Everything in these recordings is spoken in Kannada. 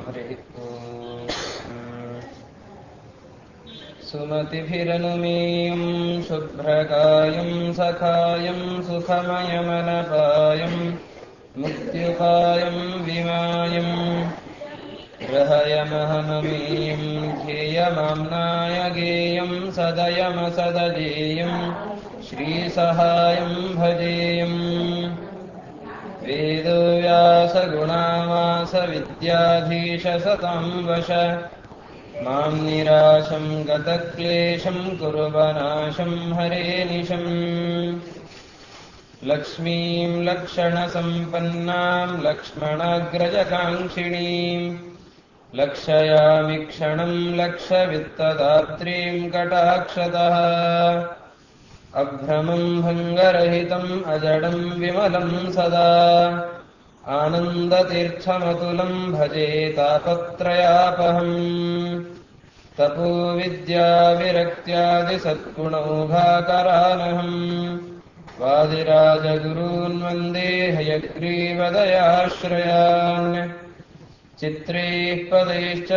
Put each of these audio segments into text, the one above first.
हरिः ॐ सुमतिभिरनुमेयं शुभ्रकायं सखायं सुखमयमनपायं मुक्त्युपायं विमायम् ग्रहयमहममेयं ध्येयमाम्नाय गेयं सदयमसदजेयं श्रीसहायं भजेयम् वेदव्यासगुणावासविद्याधीशसतां वश मां निराशं गतक्लेशं कुर्वनाशं हरे निशम् लक्ष्मीं लक्षणसम्पन्नां लक्ष्मणाग्रजकाङ्क्षिणीम् लक्षयामि क्षणं लक्षवित्तदात्रीं कटाक्षतः अभ्रमं भङ्गरहितम् अजडं विमलं सदा आनन्दतीर्थमतुलं भजे तापत्रयापहम् तपोविद्याविरक्त्यादिसद्गुणौघाकरानहम् वादिराजगुरून् वन्दे हयग्रीवदयाश्रयान् चित्रैः पदैश्च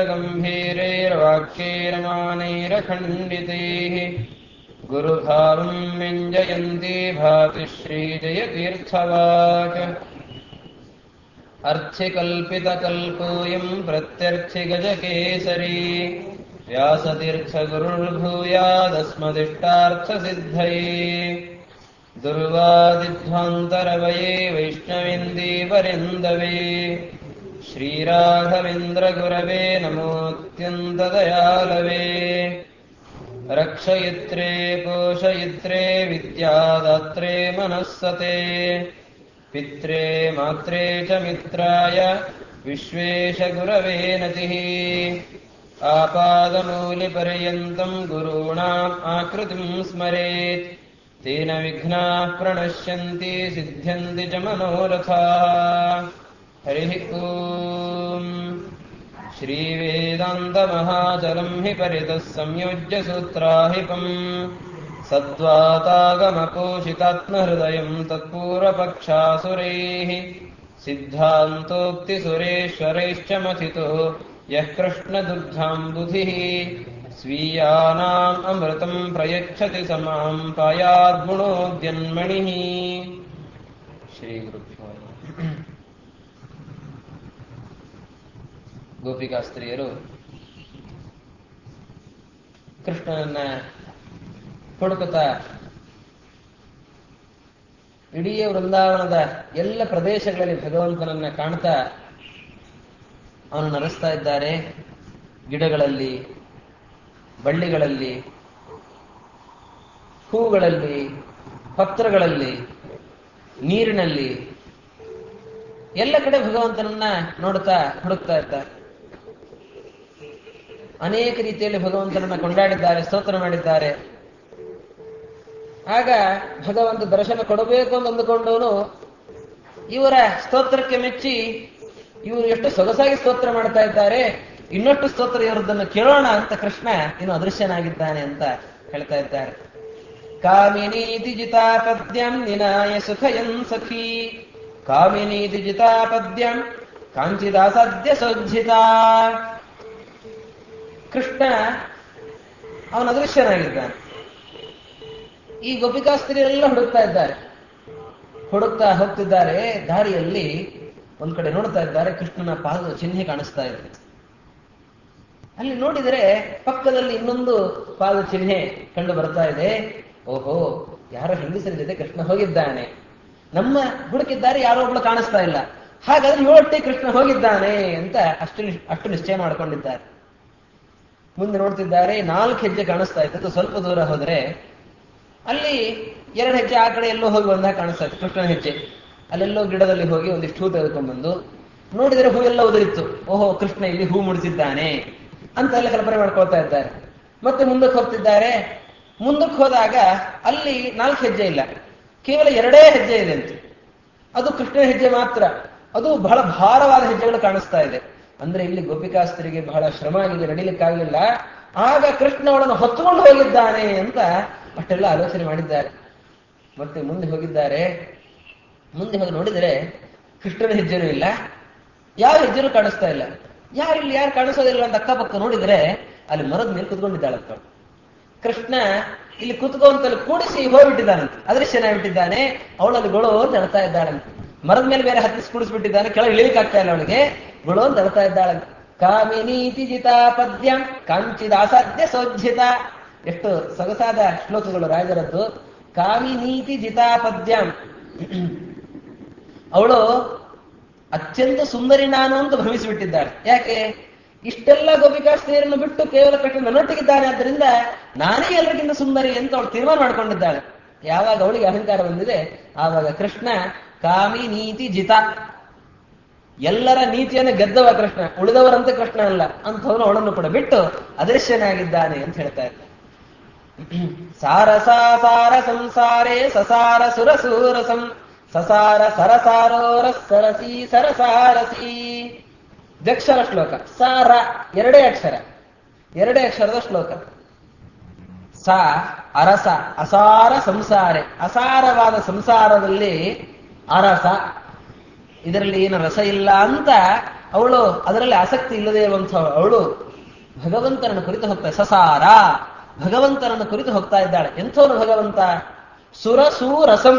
गम्भीरैर्वाक्यैर्मानैरखण्डितैः गुरुभावं व्यञ्जयन्ती भाति श्रीजयतीर्थवाक् अर्थिकल्पितकल्पोऽयं प्रत्यर्थिगजकेसरी व्यासतीर्थगुरुर्भूयादस्मदिष्टार्थसिद्धये दुर्वादिध्वान्तरवये वैष्णवेन्दीवरिन्दवे श्रीराघवेन्द्रगुरवे नमोऽत्यन्तदयालवे रक्षयित्रे पोषयित्रे विद्यादात्रे मनःसते पित्रे मात्रे च मित्राय विश्वेशगुरवे नतिः आपादमूलिपर्यन्तम् गुरूणाम् आकृतिम् स्मरेत् तेन विघ्नाः प्रणश्यन्ति सिद्ध्यन्ति च मनोरथाः हरिः ॐ श्रीवेदान्तमहाचलम् हि परितः संयोज्य सूत्राहिपम् सद्वातागमपोषितात्महृदयम् तत्पूर्वपक्षासुरैः सिद्धान्तोक्तिसुरेश्वरैश्च मथितो यः कृष्णदुग्धाम्बुधिः स्वीयानाम् अमृतम् प्रयच्छति स माम् पायाद्गुणोद्यन्मणिः ಶ್ರೀಗುರುಭ್ಯೋ ಗೋಪಿಕಾಸ್ತ್ರೀಯರು ಕೃಷ್ಣನನ್ನ ಹುಡುಕುತ್ತಾ ಇಡೀ ವೃಂದಾವನದ ಎಲ್ಲ ಪ್ರದೇಶಗಳಲ್ಲಿ ಭಗವಂತನನ್ನ ಕಾಣ್ತಾ ಅವನು ನರೆಸ್ತಾ ಇದ್ದಾರೆ ಗಿಡಗಳಲ್ಲಿ ಬಳ್ಳಿಗಳಲ್ಲಿ ಹೂಗಳಲ್ಲಿ ಪತ್ರಗಳಲ್ಲಿ ನೀರಿನಲ್ಲಿ ಎಲ್ಲ ಕಡೆ ಭಗವಂತನನ್ನ ನೋಡ್ತಾ ಹುಡುಕ್ತಾ ಇರ್ತಾರೆ ಅನೇಕ ರೀತಿಯಲ್ಲಿ ಭಗವಂತನನ್ನ ಕೊಂಡಾಡಿದ್ದಾರೆ ಸ್ತೋತ್ರ ಮಾಡಿದ್ದಾರೆ ಆಗ ಭಗವಂತ ದರ್ಶನ ಕೊಡಬೇಕು ಅಂತ ಅಂದುಕೊಂಡವನು ಇವರ ಸ್ತೋತ್ರಕ್ಕೆ ಮೆಚ್ಚಿ ಇವರು ಎಷ್ಟು ಸೊಗಸಾಗಿ ಸ್ತೋತ್ರ ಮಾಡ್ತಾ ಇದ್ದಾರೆ ಇನ್ನಷ್ಟು ಸ್ತೋತ್ರ ಇವರದನ್ನು ಕೇಳೋಣ ಅಂತ ಕೃಷ್ಣ ಇನ್ನು ಅದೃಶ್ಯನಾಗಿದ್ದಾನೆ ಅಂತ ಹೇಳ್ತಾ ಇದ್ದಾರೆ ಕಾಮಿನೀತಿ ಜಿತಾ ಪದ್ಯಂ ನಿನಾಯ ಸುಖಯನ್ ಸಖಿ ಕಾಮಿನೀತಿ ಜಿತಾ ಪದ್ಯಂ ಕಾಂಚಿದಾಸದ್ಯ ಸೋಜ್ಜಿತ ಕೃಷ್ಣ ಅವನ ಅದೃಶ್ಯನಾಗಿದ್ದಾನೆ ಈ ಗೋಪಿಕಾಸ್ತ್ರೀಯರೆಲ್ಲ ಹುಡುಕ್ತಾ ಇದ್ದಾರೆ ಹುಡುಕ್ತಾ ಹೋಗ್ತಿದ್ದಾರೆ ದಾರಿಯಲ್ಲಿ ಒಂದ್ ಕಡೆ ನೋಡ್ತಾ ಇದ್ದಾರೆ ಕೃಷ್ಣನ ಪಾದದ ಚಿಹ್ನೆ ಕಾಣಿಸ್ತಾ ಇದೆ ಅಲ್ಲಿ ನೋಡಿದರೆ ಪಕ್ಕದಲ್ಲಿ ಇನ್ನೊಂದು ಪಾದ ಚಿಹ್ನೆ ಕಂಡು ಬರ್ತಾ ಇದೆ ಓಹೋ ಯಾರೋ ಹೆಂಗಸರ ಜೊತೆ ಕೃಷ್ಣ ಹೋಗಿದ್ದಾನೆ ನಮ್ಮ ಹುಡುಕಿದ್ದಾರೆ ಯಾರೋ ಒಬ್ಳು ಕಾಣಿಸ್ತಾ ಇಲ್ಲ ಹಾಗಾದ್ರೆ ಇವಟ್ಟೆ ಕೃಷ್ಣ ಹೋಗಿದ್ದಾನೆ ಅಂತ ಅಷ್ಟು ಅಷ್ಟು ನಿಶ್ಚಯ ಮಾಡ್ಕೊಂಡಿದ್ದಾರೆ ಮುಂದೆ ನೋಡ್ತಿದ್ದಾರೆ ನಾಲ್ಕು ಹೆಜ್ಜೆ ಕಾಣಿಸ್ತಾ ಇತ್ತು ಸ್ವಲ್ಪ ದೂರ ಹೋದ್ರೆ ಅಲ್ಲಿ ಎರಡು ಹೆಜ್ಜೆ ಆ ಕಡೆ ಎಲ್ಲೋ ಹೋಗಿ ಬಂದಾಗ ಕಾಣಿಸ್ತಾ ಇತ್ತು ಕೃಷ್ಣನ ಹೆಜ್ಜೆ ಅಲ್ಲೆಲ್ಲೋ ಗಿಡದಲ್ಲಿ ಹೋಗಿ ಒಂದಿಷ್ಟು ಹೂ ತೆಗೆದುಕೊಂಡ್ಬಂದು ನೋಡಿದರೆ ಹೂ ಎಲ್ಲ ಉದುರಿತ್ತು ಓಹೋ ಕೃಷ್ಣ ಇಲ್ಲಿ ಹೂ ಮುಡಿಸಿದ್ದಾನೆ ಅಂತ ಎಲ್ಲ ಕಲ್ಪನೆ ಮಾಡ್ಕೊಳ್ತಾ ಇದ್ದಾರೆ ಮತ್ತೆ ಮುಂದಕ್ಕೆ ಹೋಗ್ತಿದ್ದಾರೆ ಮುಂದಕ್ಕೆ ಹೋದಾಗ ಅಲ್ಲಿ ನಾಲ್ಕು ಹೆಜ್ಜೆ ಇಲ್ಲ ಕೇವಲ ಎರಡೇ ಹೆಜ್ಜೆ ಇದೆ ಅಂತ ಅದು ಕೃಷ್ಣನ ಹೆಜ್ಜೆ ಮಾತ್ರ ಅದು ಬಹಳ ಭಾರವಾದ ಹೆಜ್ಜೆಗಳು ಕಾಣಿಸ್ತಾ ಇದೆ ಅಂದ್ರೆ ಇಲ್ಲಿ ಗೋಪಿಕಾಸ್ತ್ರಿಗೆ ಬಹಳ ಶ್ರಮ ಆಗಿದೆ ನಡಿಲಿಕ್ಕಾಗಲಿಲ್ಲ ಆಗ ಕೃಷ್ಣ ಅವಳನ್ನು ಹೊತ್ತುಕೊಂಡು ಹೋಗಿದ್ದಾನೆ ಅಂತ ಅಷ್ಟೆಲ್ಲ ಆಲೋಚನೆ ಮಾಡಿದ್ದಾರೆ ಮತ್ತೆ ಮುಂದೆ ಹೋಗಿದ್ದಾರೆ ಮುಂದೆ ಹೋಗಿ ನೋಡಿದರೆ ಕೃಷ್ಣನ ಹೆಜ್ಜೆನೂ ಇಲ್ಲ ಯಾವ ಹೆಜ್ಜೆನೂ ಕಾಣಿಸ್ತಾ ಇಲ್ಲ ಯಾರಿಲ್ಲಿ ಯಾರು ಕಾಣಿಸೋದಿಲ್ಲ ಅಂತ ಅಕ್ಕಪಕ್ಕ ನೋಡಿದ್ರೆ ಅಲ್ಲಿ ಮರದ ಮೇಲೆ ಕುತ್ಕೊಂಡಿದ್ದಾಳಂತ ಅವಳು. ಕೃಷ್ಣ ಇಲ್ಲಿ ಕುತ್ಕೊಂತಲ್ಲಿ ಕೂಡಿಸಿ ಹೋಗ್ಬಿಟ್ಟಿದ್ದಾನಂತೆ ಅದೃಶ್ಯನಾಗ್ಬಿಟ್ಟಿದ್ದಾನೆ ಅವಳಲ್ಲಿ ಗೊಳು ಅಂತ ಹೇಳ್ತಾ ಇದ್ದಾಳಂತೆ ಮರದ ಮೇಲೆ ಬೇರೆ ಹತ್ತಿಸಿ ಕೂಡಿಸ್ಬಿಟ್ಟಿದ್ದಾನೆ ಕೆಳಗೆ ಇಳಿಲಿಕ್ಕೆ ಆಗ್ತಾ ಇಲ್ಲ ಅವಳಿಗೆ ಗೊಳು ಅಂತ ಹೇಳ್ತಾ ಇದ್ದಾಳಂತೆ ಕಾಮಿನೀತಿ ಜಿತಾ ಪದ್ಯಂ ಕಾಂಚಿದ ಅಸಾಧ್ಯ ಸೋಜ್ಜಿತ ಎಷ್ಟು ಸೊಗಸಾದ ಶ್ಲೋಕಗಳು ರಾಜರದ್ದು ಕಾಮಿನೀತಿ ಜಿತಾ ಪದ್ಯಂ ಅವಳು ಅತ್ಯಂತ ಸುಂದರಿ ನಾನು ಅಂತ ಭ್ರಮಿಸಿಬಿಟ್ಟಿದ್ದಾಳೆ ಯಾಕೆ ಇಷ್ಟೆಲ್ಲ ಗೋಪಿಕಾಸ್ತ್ರೀಯರನ್ನು ಬಿಟ್ಟು ಕೇವಲ ಕೃಷ್ಣ ನನ್ನೊಟ್ಟಿಗಿದ್ದಾನೆ ಆದ್ದರಿಂದ ನಾನೇ ಎಲ್ಲರಿಗಿಂತ ಸುಂದರಿ ಅಂತ ಅವಳು ತೀರ್ಮಾನ ಮಾಡ್ಕೊಂಡಿದ್ದಾಳೆ ಯಾವಾಗ ಅವಳಿಗೆ ಅಹಂಕಾರ ಬಂದಿದೆ ಆವಾಗ ಕೃಷ್ಣ ಕಾಮಿ ನೀತಿ ಜಿತ ಎಲ್ಲರ ನೀತಿಯನ್ನು ಗೆದ್ದವ ಕೃಷ್ಣ ಉಳಿದವರಂತೆ ಕೃಷ್ಣ ಅಲ್ಲ ಅಂಥವನು ಅವಳನ್ನು ಕೂಡ ಬಿಟ್ಟು ಅದೃಶ್ಯನಾಗಿದ್ದಾನೆ ಅಂತ ಹೇಳ್ತಾ ಇದ್ದಾರೆ ಸಾರಸಾಸಾರ ಸಂಸಾರೇ ಸಸಾರ ಸುರಸೂರಸಂ ಸಸಾರ ಸರಸಾರೋರ ಸರಸಿ ಸರಸಾರಸಿ ದಕ್ಷರ ಶ್ಲೋಕ ಸಾರ ಎರಡೇ ಅಕ್ಷರ ಎರಡೇ ಅಕ್ಷರದ ಶ್ಲೋಕ ಸ ಅರಸ ಅಸಾರ ಸಂಸಾರೆ ಅಸಾರವಾದ ಸಂಸಾರದಲ್ಲಿ ಅರಸ ಇದರಲ್ಲಿ ಏನು ರಸ ಇಲ್ಲ ಅಂತ ಅವಳು ಅದರಲ್ಲಿ ಆಸಕ್ತಿ ಇಲ್ಲದೆ ಇರುವಂತಹ ಅವಳು ಭಗವಂತನನ್ನು ಕುರಿತು ಹೋಗ್ತಾಳೆ ಸಸಾರ ಭಗವಂತನನ್ನು ಕುರಿತು ಹೋಗ್ತಾ ಇದ್ದಾಳೆ ಎಂಥವನು ಭಗವಂತ ಸುರಸೂರಸಂ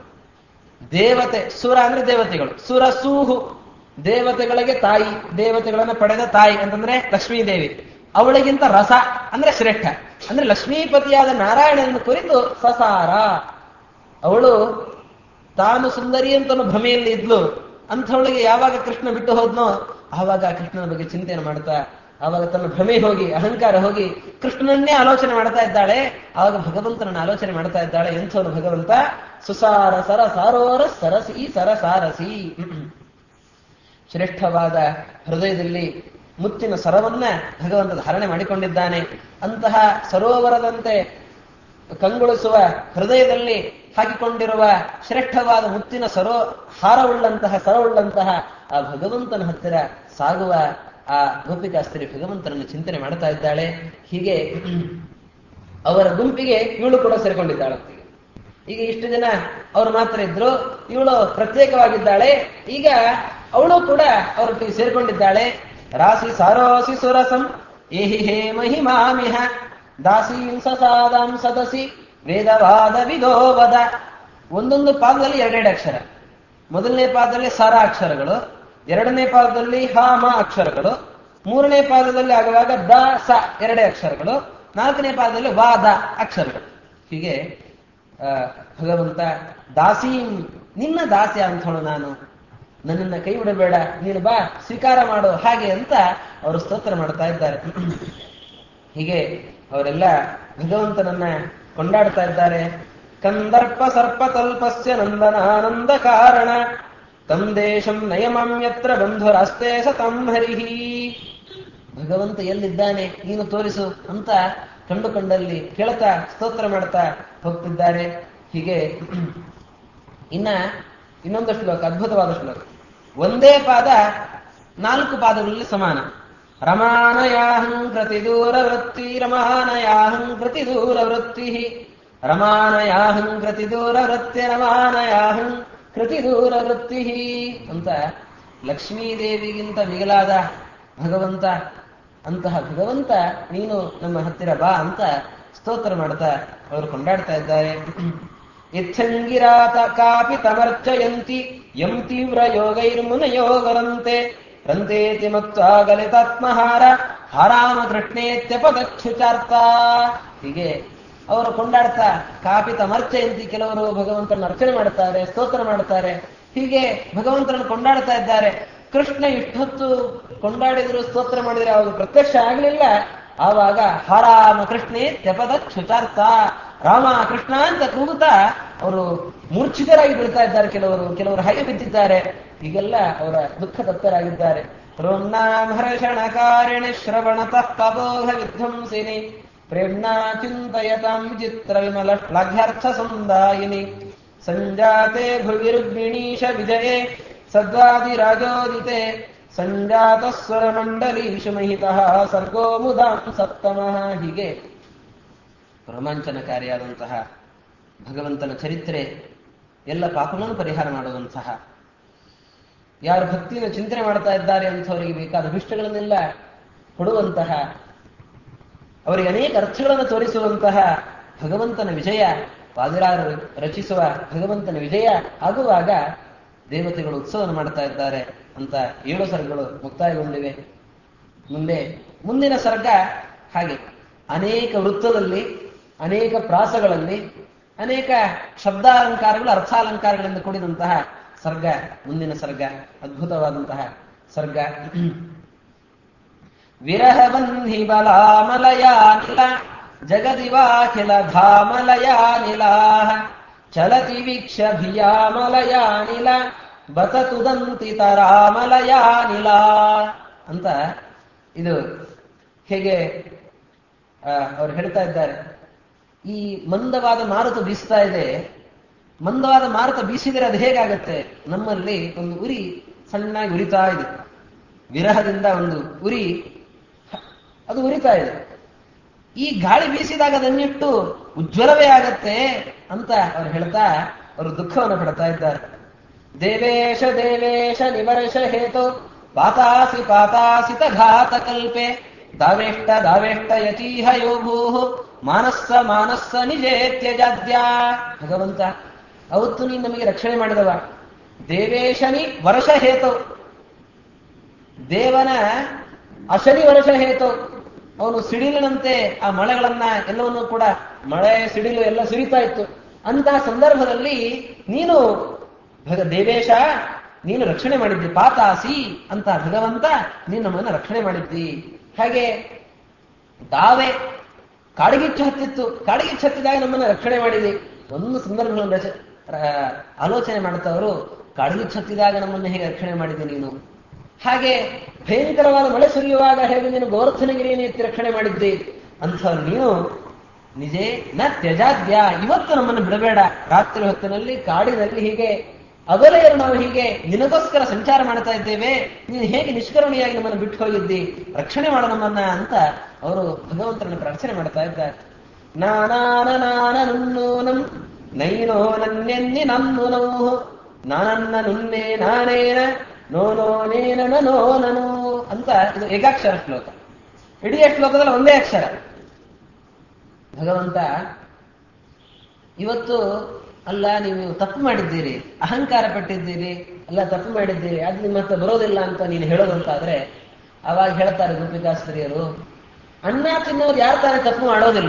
ದೇವತೆ ಸುರ ಅಂದ್ರೆ ದೇವತೆಗಳು ಸುರಸೂಹು ದೇವತೆಗಳಿಗೆ ತಾಯಿ ದೇವತೆಗಳನ್ನು ಪಡೆದ ತಾಯಿ ಅಂತಂದ್ರೆ ಲಕ್ಷ್ಮೀದೇವಿ ಅವಳಿಗಿಂತ ರಸ ಅಂದ್ರೆ ಶ್ರೇಷ್ಠ ಅಂದ್ರೆ ಲಕ್ಷ್ಮೀಪತಿಯಾದ ನಾರಾಯಣನನ್ನು ಕುರಿತು ಸಸಾರ ಅವಳು ತಾನು ಸುಂದರಿ ಅಂತ ಭ್ರಮೆಯಲ್ಲಿ ಇದ್ಲು ಅಂಥವಳಿಗೆ ಯಾವಾಗ ಕೃಷ್ಣ ಬಿಟ್ಟು ಹೋದ್ನೋ ಆವಾಗ ಕೃಷ್ಣನ ಬಗ್ಗೆ ಚಿಂತನೆ ಮಾಡ್ತಾ ಆವಾಗ ತನ್ನ ಭ್ರಮೆ ಹೋಗಿ ಅಹಂಕಾರ ಹೋಗಿ ಕೃಷ್ಣನನ್ನೇ ಆಲೋಚನೆ ಮಾಡ್ತಾ ಇದ್ದಾಳೆ ಆವಾಗ ಭಗವಂತನನ್ನು ಆಲೋಚನೆ ಮಾಡ್ತಾ ಇದ್ದಾಳೆ ಎಂಥವನು ಭಗವಂತ ಸುಸಾರ ಸರ ಸಾರೋರ ಸರಸಿ ಸರಸಾರಸಿ ಶ್ರೇಷ್ಠವಾದ ಹೃದಯದಲ್ಲಿ ಮುತ್ತಿನ ಸರವನ್ನ ಭಗವಂತ ಧಾರಣೆ ಮಾಡಿಕೊಂಡಿದ್ದಾನೆ ಅಂತಹ ಸರೋವರದಂತೆ ಕಂಗೊಳಿಸುವ ಹೃದಯದಲ್ಲಿ ಹಾಕಿಕೊಂಡಿರುವ ಶ್ರೇಷ್ಠವಾದ ಮುತ್ತಿನ ಸರೋ ಹಾರವುಳ್ಳಂತಹ ಸರವುಳ್ಳಂತಹ ಆ ಭಗವಂತನ ಹತ್ತಿರ ಸಾಗುವ ಆ ಗೋಪಿಕಾಸ್ತ್ರೀ ಭಗವಂತನನ್ನು ಚಿಂತನೆ ಮಾಡ್ತಾ ಇದ್ದಾಳೆ ಹೀಗೆ ಅವರ ಗುಂಪಿಗೆ ಇವಳು ಕೂಡ ಸೇರ್ಕೊಂಡಿದ್ದಾಳಂತೆ ಈಗ ಇಷ್ಟು ಜನ ಅವರು ಮಾತ್ರ ಇದ್ರು ಇವಳು ಪ್ರತ್ಯೇಕವಾಗಿದ್ದಾಳೆ ಈಗ ಅವಳು ಕೂಡ ಅವರೊಟ್ಟಿಗೆ ಸೇರ್ಕೊಂಡಿದ್ದಾಳೆ ರಾಸಿ ಸಾರೋಸಿ ಸುರಸಂ ಏಹಿ ಹೇ ಮಹಿಮಾಮಿಹ ದಾಸೀಂ ಸಸಾದಾಂ ಸದಸಿ ವೇದವಾದ ವಿಧೋವದ ಒಂದೊಂದು ಪಾದದಲ್ಲಿ ಎರಡೆರಡು ಅಕ್ಷರ ಮೊದಲನೇ ಪಾದದಲ್ಲಿ ಸರ ಅಕ್ಷರಗಳು ಎರಡನೇ ಪಾದದಲ್ಲಿ ಹ ಮ ಅಕ್ಷರಗಳು ಮೂರನೇ ಪಾದದಲ್ಲಿ ಆಗುವಾಗ ದ ಸ ಎರಡೇ ಅಕ್ಷರಗಳು ನಾಲ್ಕನೇ ಪಾದದಲ್ಲಿ ವಾ ದ ಅಕ್ಷರಗಳು ಹೀಗೆ ಆ, ಭಗವಂತ ದಾಸೀಂ ನಿನ್ನ ದಾಸ್ಯ ಅಂಥವಳು ನಾನು ನನ್ನನ್ನ ಕೈ ಬಿಡಬೇಡ ನೀನು ಬಾ ಸ್ವೀಕಾರ ಮಾಡು ಹಾಗೆ ಅಂತ ಅವರು ಸ್ತೋತ್ರ ಮಾಡ್ತಾ ಇದ್ದಾರೆ ಹೀಗೆ ಅವರೆಲ್ಲ ಭಗವಂತನನ್ನ ಕೊಂಡಾಡ್ತಾ ಇದ್ದಾರೆ ಕಂದರ್ಪ ಸರ್ಪ ತಲ್ಪಸ್ಯ ನಂದನಾನಂದ ಕಾರಣ ತಂ ದೇಶಂ ನಯಮಮ್ಯತ್ರ ಬಂಧುರಾಸ್ತೆ ಸತಂ ಹರಿಹಿ ಭಗವಂತ ಎಲ್ಲಿದ್ದಾನೆ ನೀನು ತೋರಿಸು ಅಂತ ಕಂಡುಕೊಂಡಲ್ಲಿ ಕೇಳ್ತಾ ಸ್ತೋತ್ರ ಮಾಡ್ತಾ ಹೋಗ್ತಿದ್ದಾರೆ ಹೀಗೆ ಇನ್ನ ಇನ್ನೊಂದು ಶ್ಲೋಕ ಅದ್ಭುತವಾದ ಶ್ಲೋಕ ಒಂದೇ ಪಾದ ನಾಲ್ಕು ಪಾದಗಳಲ್ಲಿ ಸಮಾನ ರಮಾನಯಾಹಂ ಕೃತಿ ದೂರ ವೃತ್ತಿ ರಮಾನಯಾಹಂ ಕೃತಿ ದೂರ ವೃತ್ತಿ ರಮಾನಯಾಹಂ ಕೃತಿ ದೂರ ವೃತ್ತಿ ರಮಾನಯಾಹಂ ಕೃತಿ ದೂರ ವೃತ್ತಿ ಅಂತ ಲಕ್ಷ್ಮೀದೇವಿಗಿಂತ ಮಿಗಿಲಾದ ಭಗವಂತ ಅಂತಹ ಭಗವಂತ ನೀನು ನಮ್ಮ ಹತ್ತಿರ ಬಾ ಅಂತ ಸ್ತೋತ್ರ ಮಾಡ್ತಾ ಅವರು ಕೊಂಡಾಡ್ತಾ ಇದ್ದಾರೆ ಇತ್ಥಂಗಿರಾತ ಕಾಪಿ ತಮರ್ಚಯಂತಿ ಯಂ ತೀವ್ರ ಯೋಗೈರ್ಮುನಯೋಗರಂತೆ ರಂತೇತಿ ಮತ್ವಾಗಲಿತಾತ್ಮಹಾರ ಹಾರಾಮ ಕೃಷ್ಣೇತ್ಯಪದಕ್ಷುಚಾರ್ಥ ಹೀಗೆ ಅವರು ಕೊಂಡಾಡ್ತಾ ಕಾಪಿ ತಮರ್ಚಯಂತಿ ಕೆಲವರು ಭಗವಂತನ ಅರ್ಚನೆ ಮಾಡ್ತಾರೆ ಸ್ತೋತ್ರ ಮಾಡ್ತಾರೆ ಹೀಗೆ ಭಗವಂತನನ್ನು ಕೊಂಡಾಡ್ತಾ ಇದ್ದಾರೆ ಕೃಷ್ಣ ಇಷ್ಟೊತ್ತು ಕೊಂಡಾಡಿದ್ರು ಸ್ತೋತ್ರ ಮಾಡಿದ್ರೆ ಅವಾಗ ಪ್ರತ್ಯಕ್ಷ ಆಗಲಿಲ್ಲ ಆವಾಗ ಹರಾಮ ಕೃಷ್ಣೇ ತ್ಯಪದ ಕ್ಷುಚಾರ್ಥ ರಾಮ ಕೃಷ್ಣ ಅಂತ ಕೂಗುತ್ತಾ ಅವರು ಮೂರ್ಛಿತರಾಗಿ ಬೀಳ್ತಾ ಇದ್ದಾರೆ ಕೆಲವರು ಕೆಲವರು ಹಾಗೆ ಬಿದ್ದಿದ್ದಾರೆ ಹೀಗೆಲ್ಲ ಅವರ ದುಃಖ ತಪ್ತರಾಗಿದ್ದಾರೆ ರೋಮ್ನಾಂ ಹರ್ಷಣಕಾರಿಣಿ ಶ್ರವಣತಃ ಪಬೋಧ ವಿಧ್ವಂಸಿನಿ ಪ್ರೇಮ್ನಾ ಚಿಂತಯತಾಂ ವಿಚಿತ್ರ ವಿಮಲ ಶ್ಲಾಘ್ಯಾರ್ಥ ಸಂದಾಯಿನಿ ಸಂಜಾತೆ ಭುವಿರುಗ್ಮಿಣೀಶ ವಿಜಯೇ ಸದ್ವಾದಿರಾಜೋದಿತೆ ಸಂಜಾತ ಸ್ವರಮಂಡಲೀಶು ಮಹಿತಃ ಸರ್ಗೋ ಮುದಾಂ ಸಪ್ತಮಃ ಹೀಗೆ ರೋಮಾಂಚನಕಾರಿಯಾದಂತಹ ಭಗವಂತನ ಚರಿತ್ರೆ ಎಲ್ಲ ಪಾಪಗಳನ್ನು ಪರಿಹಾರ ಮಾಡುವಂತಹ ಯಾರು ಭಕ್ತಿಯನ್ನು ಚಿಂತನೆ ಮಾಡ್ತಾ ಇದ್ದಾರೆ ಅಂಥವರಿಗೆ ಬೇಕಾದ ಅಭಿಷ್ಟಗಳನ್ನೆಲ್ಲ ಕೊಡುವಂತಹ ಅವರಿಗೆ ಅನೇಕ ಅರ್ಥಗಳನ್ನು ತೋರಿಸುವಂತಹ ಭಗವಂತನ ವಿಜಯ ವಾದಿರಾರು ರಚಿಸುವ ಭಗವಂತನ ವಿಜಯ ಆಗುವಾಗ ದೇವತೆಗಳು ಉತ್ಸವವನ್ನು ಮಾಡ್ತಾ ಇದ್ದಾರೆ ಅಂತ ಏಳು ಸರ್ಗಗಳು ಮುಕ್ತಾಯಗೊಂಡಿವೆ ಮುಂದೆ ಮುಂದಿನ ಸರ್ಗ ಹಾಗೆ ಅನೇಕ ವೃತ್ತದಲ್ಲಿ ಅನೇಕ ಪ್ರಾಸಗಳಲ್ಲಿ ಅನೇಕ ಶಬ್ದಾಲಂಕಾರಗಳು ಅರ್ಥಾಲಂಕಾರಗಳಿಂದ ಕೂಡಿದಂತಹ ಸರ್ಗ ಮುಂದಿನ ಸರ್ಗ ಅದ್ಭುತವಾದಂತಹ ಸರ್ಗ ವಿರಹಬಂಧಿ ಬಲಾಮಲಯಾನಿಲ ಜಗದಿವಾಖಿಲ ಧಾಮಲಯಾನಿಲಾ ಚಲತಿ ವೀಕ್ಷ ಭಿಯಾಮಲಯಾನಿಲ ಬತತುದಂತಿ ತರಾಮಲಯಾನಿಲ ಅಂತ ಇದು ಹೇಗೆ ಅವ್ರು ಹೇಳ್ತಾ ಇದ್ದಾರೆ ಈ ಮಂದವಾದ ಮಾರುತ ಬೀಸ್ತಾ ಇದೆ ಮಂದವಾದ ಮಾರುತ ಬೀಸಿದರೆ ಅದು ಹೇಗಾಗತ್ತೆ ನಮ್ಮಲ್ಲಿ ಒಂದು ಉರಿ ಸಣ್ಣಾಗಿ ಉರಿತಾ ಇದೆ ವಿರಹದಿಂದ ಒಂದು ಉರಿ ಅದು ಉರಿತಾ ಇದೆ ಈ ಗಾಳಿ ಬೀಸಿದಾಗ ಅದನ್ನಿಟ್ಟು ಉಜ್ವಲವೇ ಆಗತ್ತೆ ಅಂತ ಅವ್ರು ಹೇಳ್ತಾ ಅವರು ದುಃಖವನ್ನು ಪಡ್ತಾ ಇದ್ದಾರೆ ದೇವೇಶ ದೇವೇಶ ನಿವರ್ಷ ಹೇತು ಪಾತಾಸಿ ಪಾತಾಸಿತ ಘಾತ ಕಲ್ಪೆ ದಾವೇಷ್ಟ ದಾವೇಷ್ಟ ಯತೀಹ ಯೋಭೂ ಮಾನಸ್ಸ ಮಾನಸ್ಸ ನಿಜೇ ತ್ಯಜಾದ್ಯ ಭಗವಂತ ಅವತ್ತು ನೀನು ನಮಗೆ ರಕ್ಷಣೆ ಮಾಡಿದವ ದೇವೇಶನಿ ವರ್ಷ ಹೇತು ದೇವನ ಅಶನಿ ವರ್ಷ ಹೇತು ಅವನು ಸಿಡಿಲಿನಂತೆ ಆ ಮಳೆಗಳನ್ನ ಎಲ್ಲವನ್ನೂ ಕೂಡ ಮಳೆ ಸಿಡಿಲು ಎಲ್ಲ ಸುರಿತಾ ಇತ್ತು ಅಂತಹ ಸಂದರ್ಭದಲ್ಲಿ ನೀನು ಭಗ ದೇವೇಶ ನೀನು ರಕ್ಷಣೆ ಮಾಡಿದ್ದಿ ಪಾತಾಸಿ ಅಂತ ಭಗವಂತ ನೀನು ನಮ್ಮನ್ನ ರಕ್ಷಣೆ ಮಾಡಿದ್ದಿ ಹಾಗೆ ದಾವೆ ಕಾಡಿಗಿಚ್ಚು ಹತ್ತಿತ್ತು ಕಾಡಿಗಿಚ್ಚು ಹತ್ತಿದಾಗ ನಮ್ಮನ್ನ ರಕ್ಷಣೆ ಮಾಡಿದಿ ಒಂದು ಸಂದರ್ಭಗಳನ್ನು ರಚ ಆಲೋಚನೆ ಮಾಡ್ತವರು ಕಾಡಿಗಿಚ್ಚು ಹತ್ತಿದಾಗ ನಮ್ಮನ್ನು ಹೇಗೆ ರಕ್ಷಣೆ ಮಾಡಿದೆ ನೀನು ಹಾಗೆ ಭಯಂಕರವಾದ ಮಳೆ ಸುರಿಯುವಾಗ ಹೇಗೆ ನೀನು ಗೋವರ್ಧನಗಿರಿಯನ್ನು ಎತ್ತಿ ರಕ್ಷಣೆ ಮಾಡಿದ್ದಿ ಅಂತ ನೀನು ನಿಜೇ ನ ತ್ಯಜಾದ್ಯ ಇವತ್ತು ನಮ್ಮನ್ನು ಬಿಡಬೇಡ ರಾತ್ರಿ ಹೊತ್ತಿನಲ್ಲಿ ಕಾಡಿನಲ್ಲಿ ಹೀಗೆ ಅಗಲೆಯರು ನಾವು ಹೀಗೆ ನಿನಗೋಸ್ಕರ ಸಂಚಾರ ಮಾಡ್ತಾ ಇದ್ದೇವೆ ನೀನು ಹೇಗೆ ನಿಷ್ಕರುಣಿಯಾಗಿ ನಮ್ಮನ್ನು ಬಿಟ್ಟು ಹೋಗಿದ್ದಿ ರಕ್ಷಣೆ ಮಾಡು ನಮ್ಮನ್ನ ಅಂತ ಅವರು ಭಗವಂತನನ್ನು ಪ್ರಾರ್ಥನೆ ಮಾಡ್ತಾ ಇದ್ದಾರೆ ನಾನಾನ ನಾನ ನುನ್ನೂನಂ ನೈನೋ ನನ್ನೆನ್ನಿ ನನ್ನು ನೋವು ನಾನನ್ನ ನುನ್ನೆ ನಾನೇನ ನೋ ನೋ ನೇನ ನೋ ನನು ಅಂತ ಇದು ಏಕಾಕ್ಷರ ಶ್ಲೋಕ ಇಡೀ ಶ್ಲೋಕದಲ್ಲಿ ಒಂದೇ ಅಕ್ಷರ ಭಗವಂತ ಇವತ್ತು ಅಲ್ಲ ನೀವು ತಪ್ಪು ಮಾಡಿದ್ದೀರಿ ಅಹಂಕಾರ ಪಟ್ಟಿದ್ದೀರಿ ಅಲ್ಲ ತಪ್ಪು ಮಾಡಿದ್ದೀರಿ ಅದು ನಿಮ್ಮ ಹತ್ರ ಬರೋದಿಲ್ಲ ಅಂತ ನೀನು ಹೇಳೋದಂತಾದ್ರೆ ಅವಾಗ ಹೇಳ್ತಾರೆ ಗೋಪಿಕಾಸ್ತ್ರೀಯರು ಅನ್ನ ತಿನ್ನೋರು ಯಾರು ತಾನೇ ತಪ್ಪು ಮಾಡೋದಿಲ್ಲ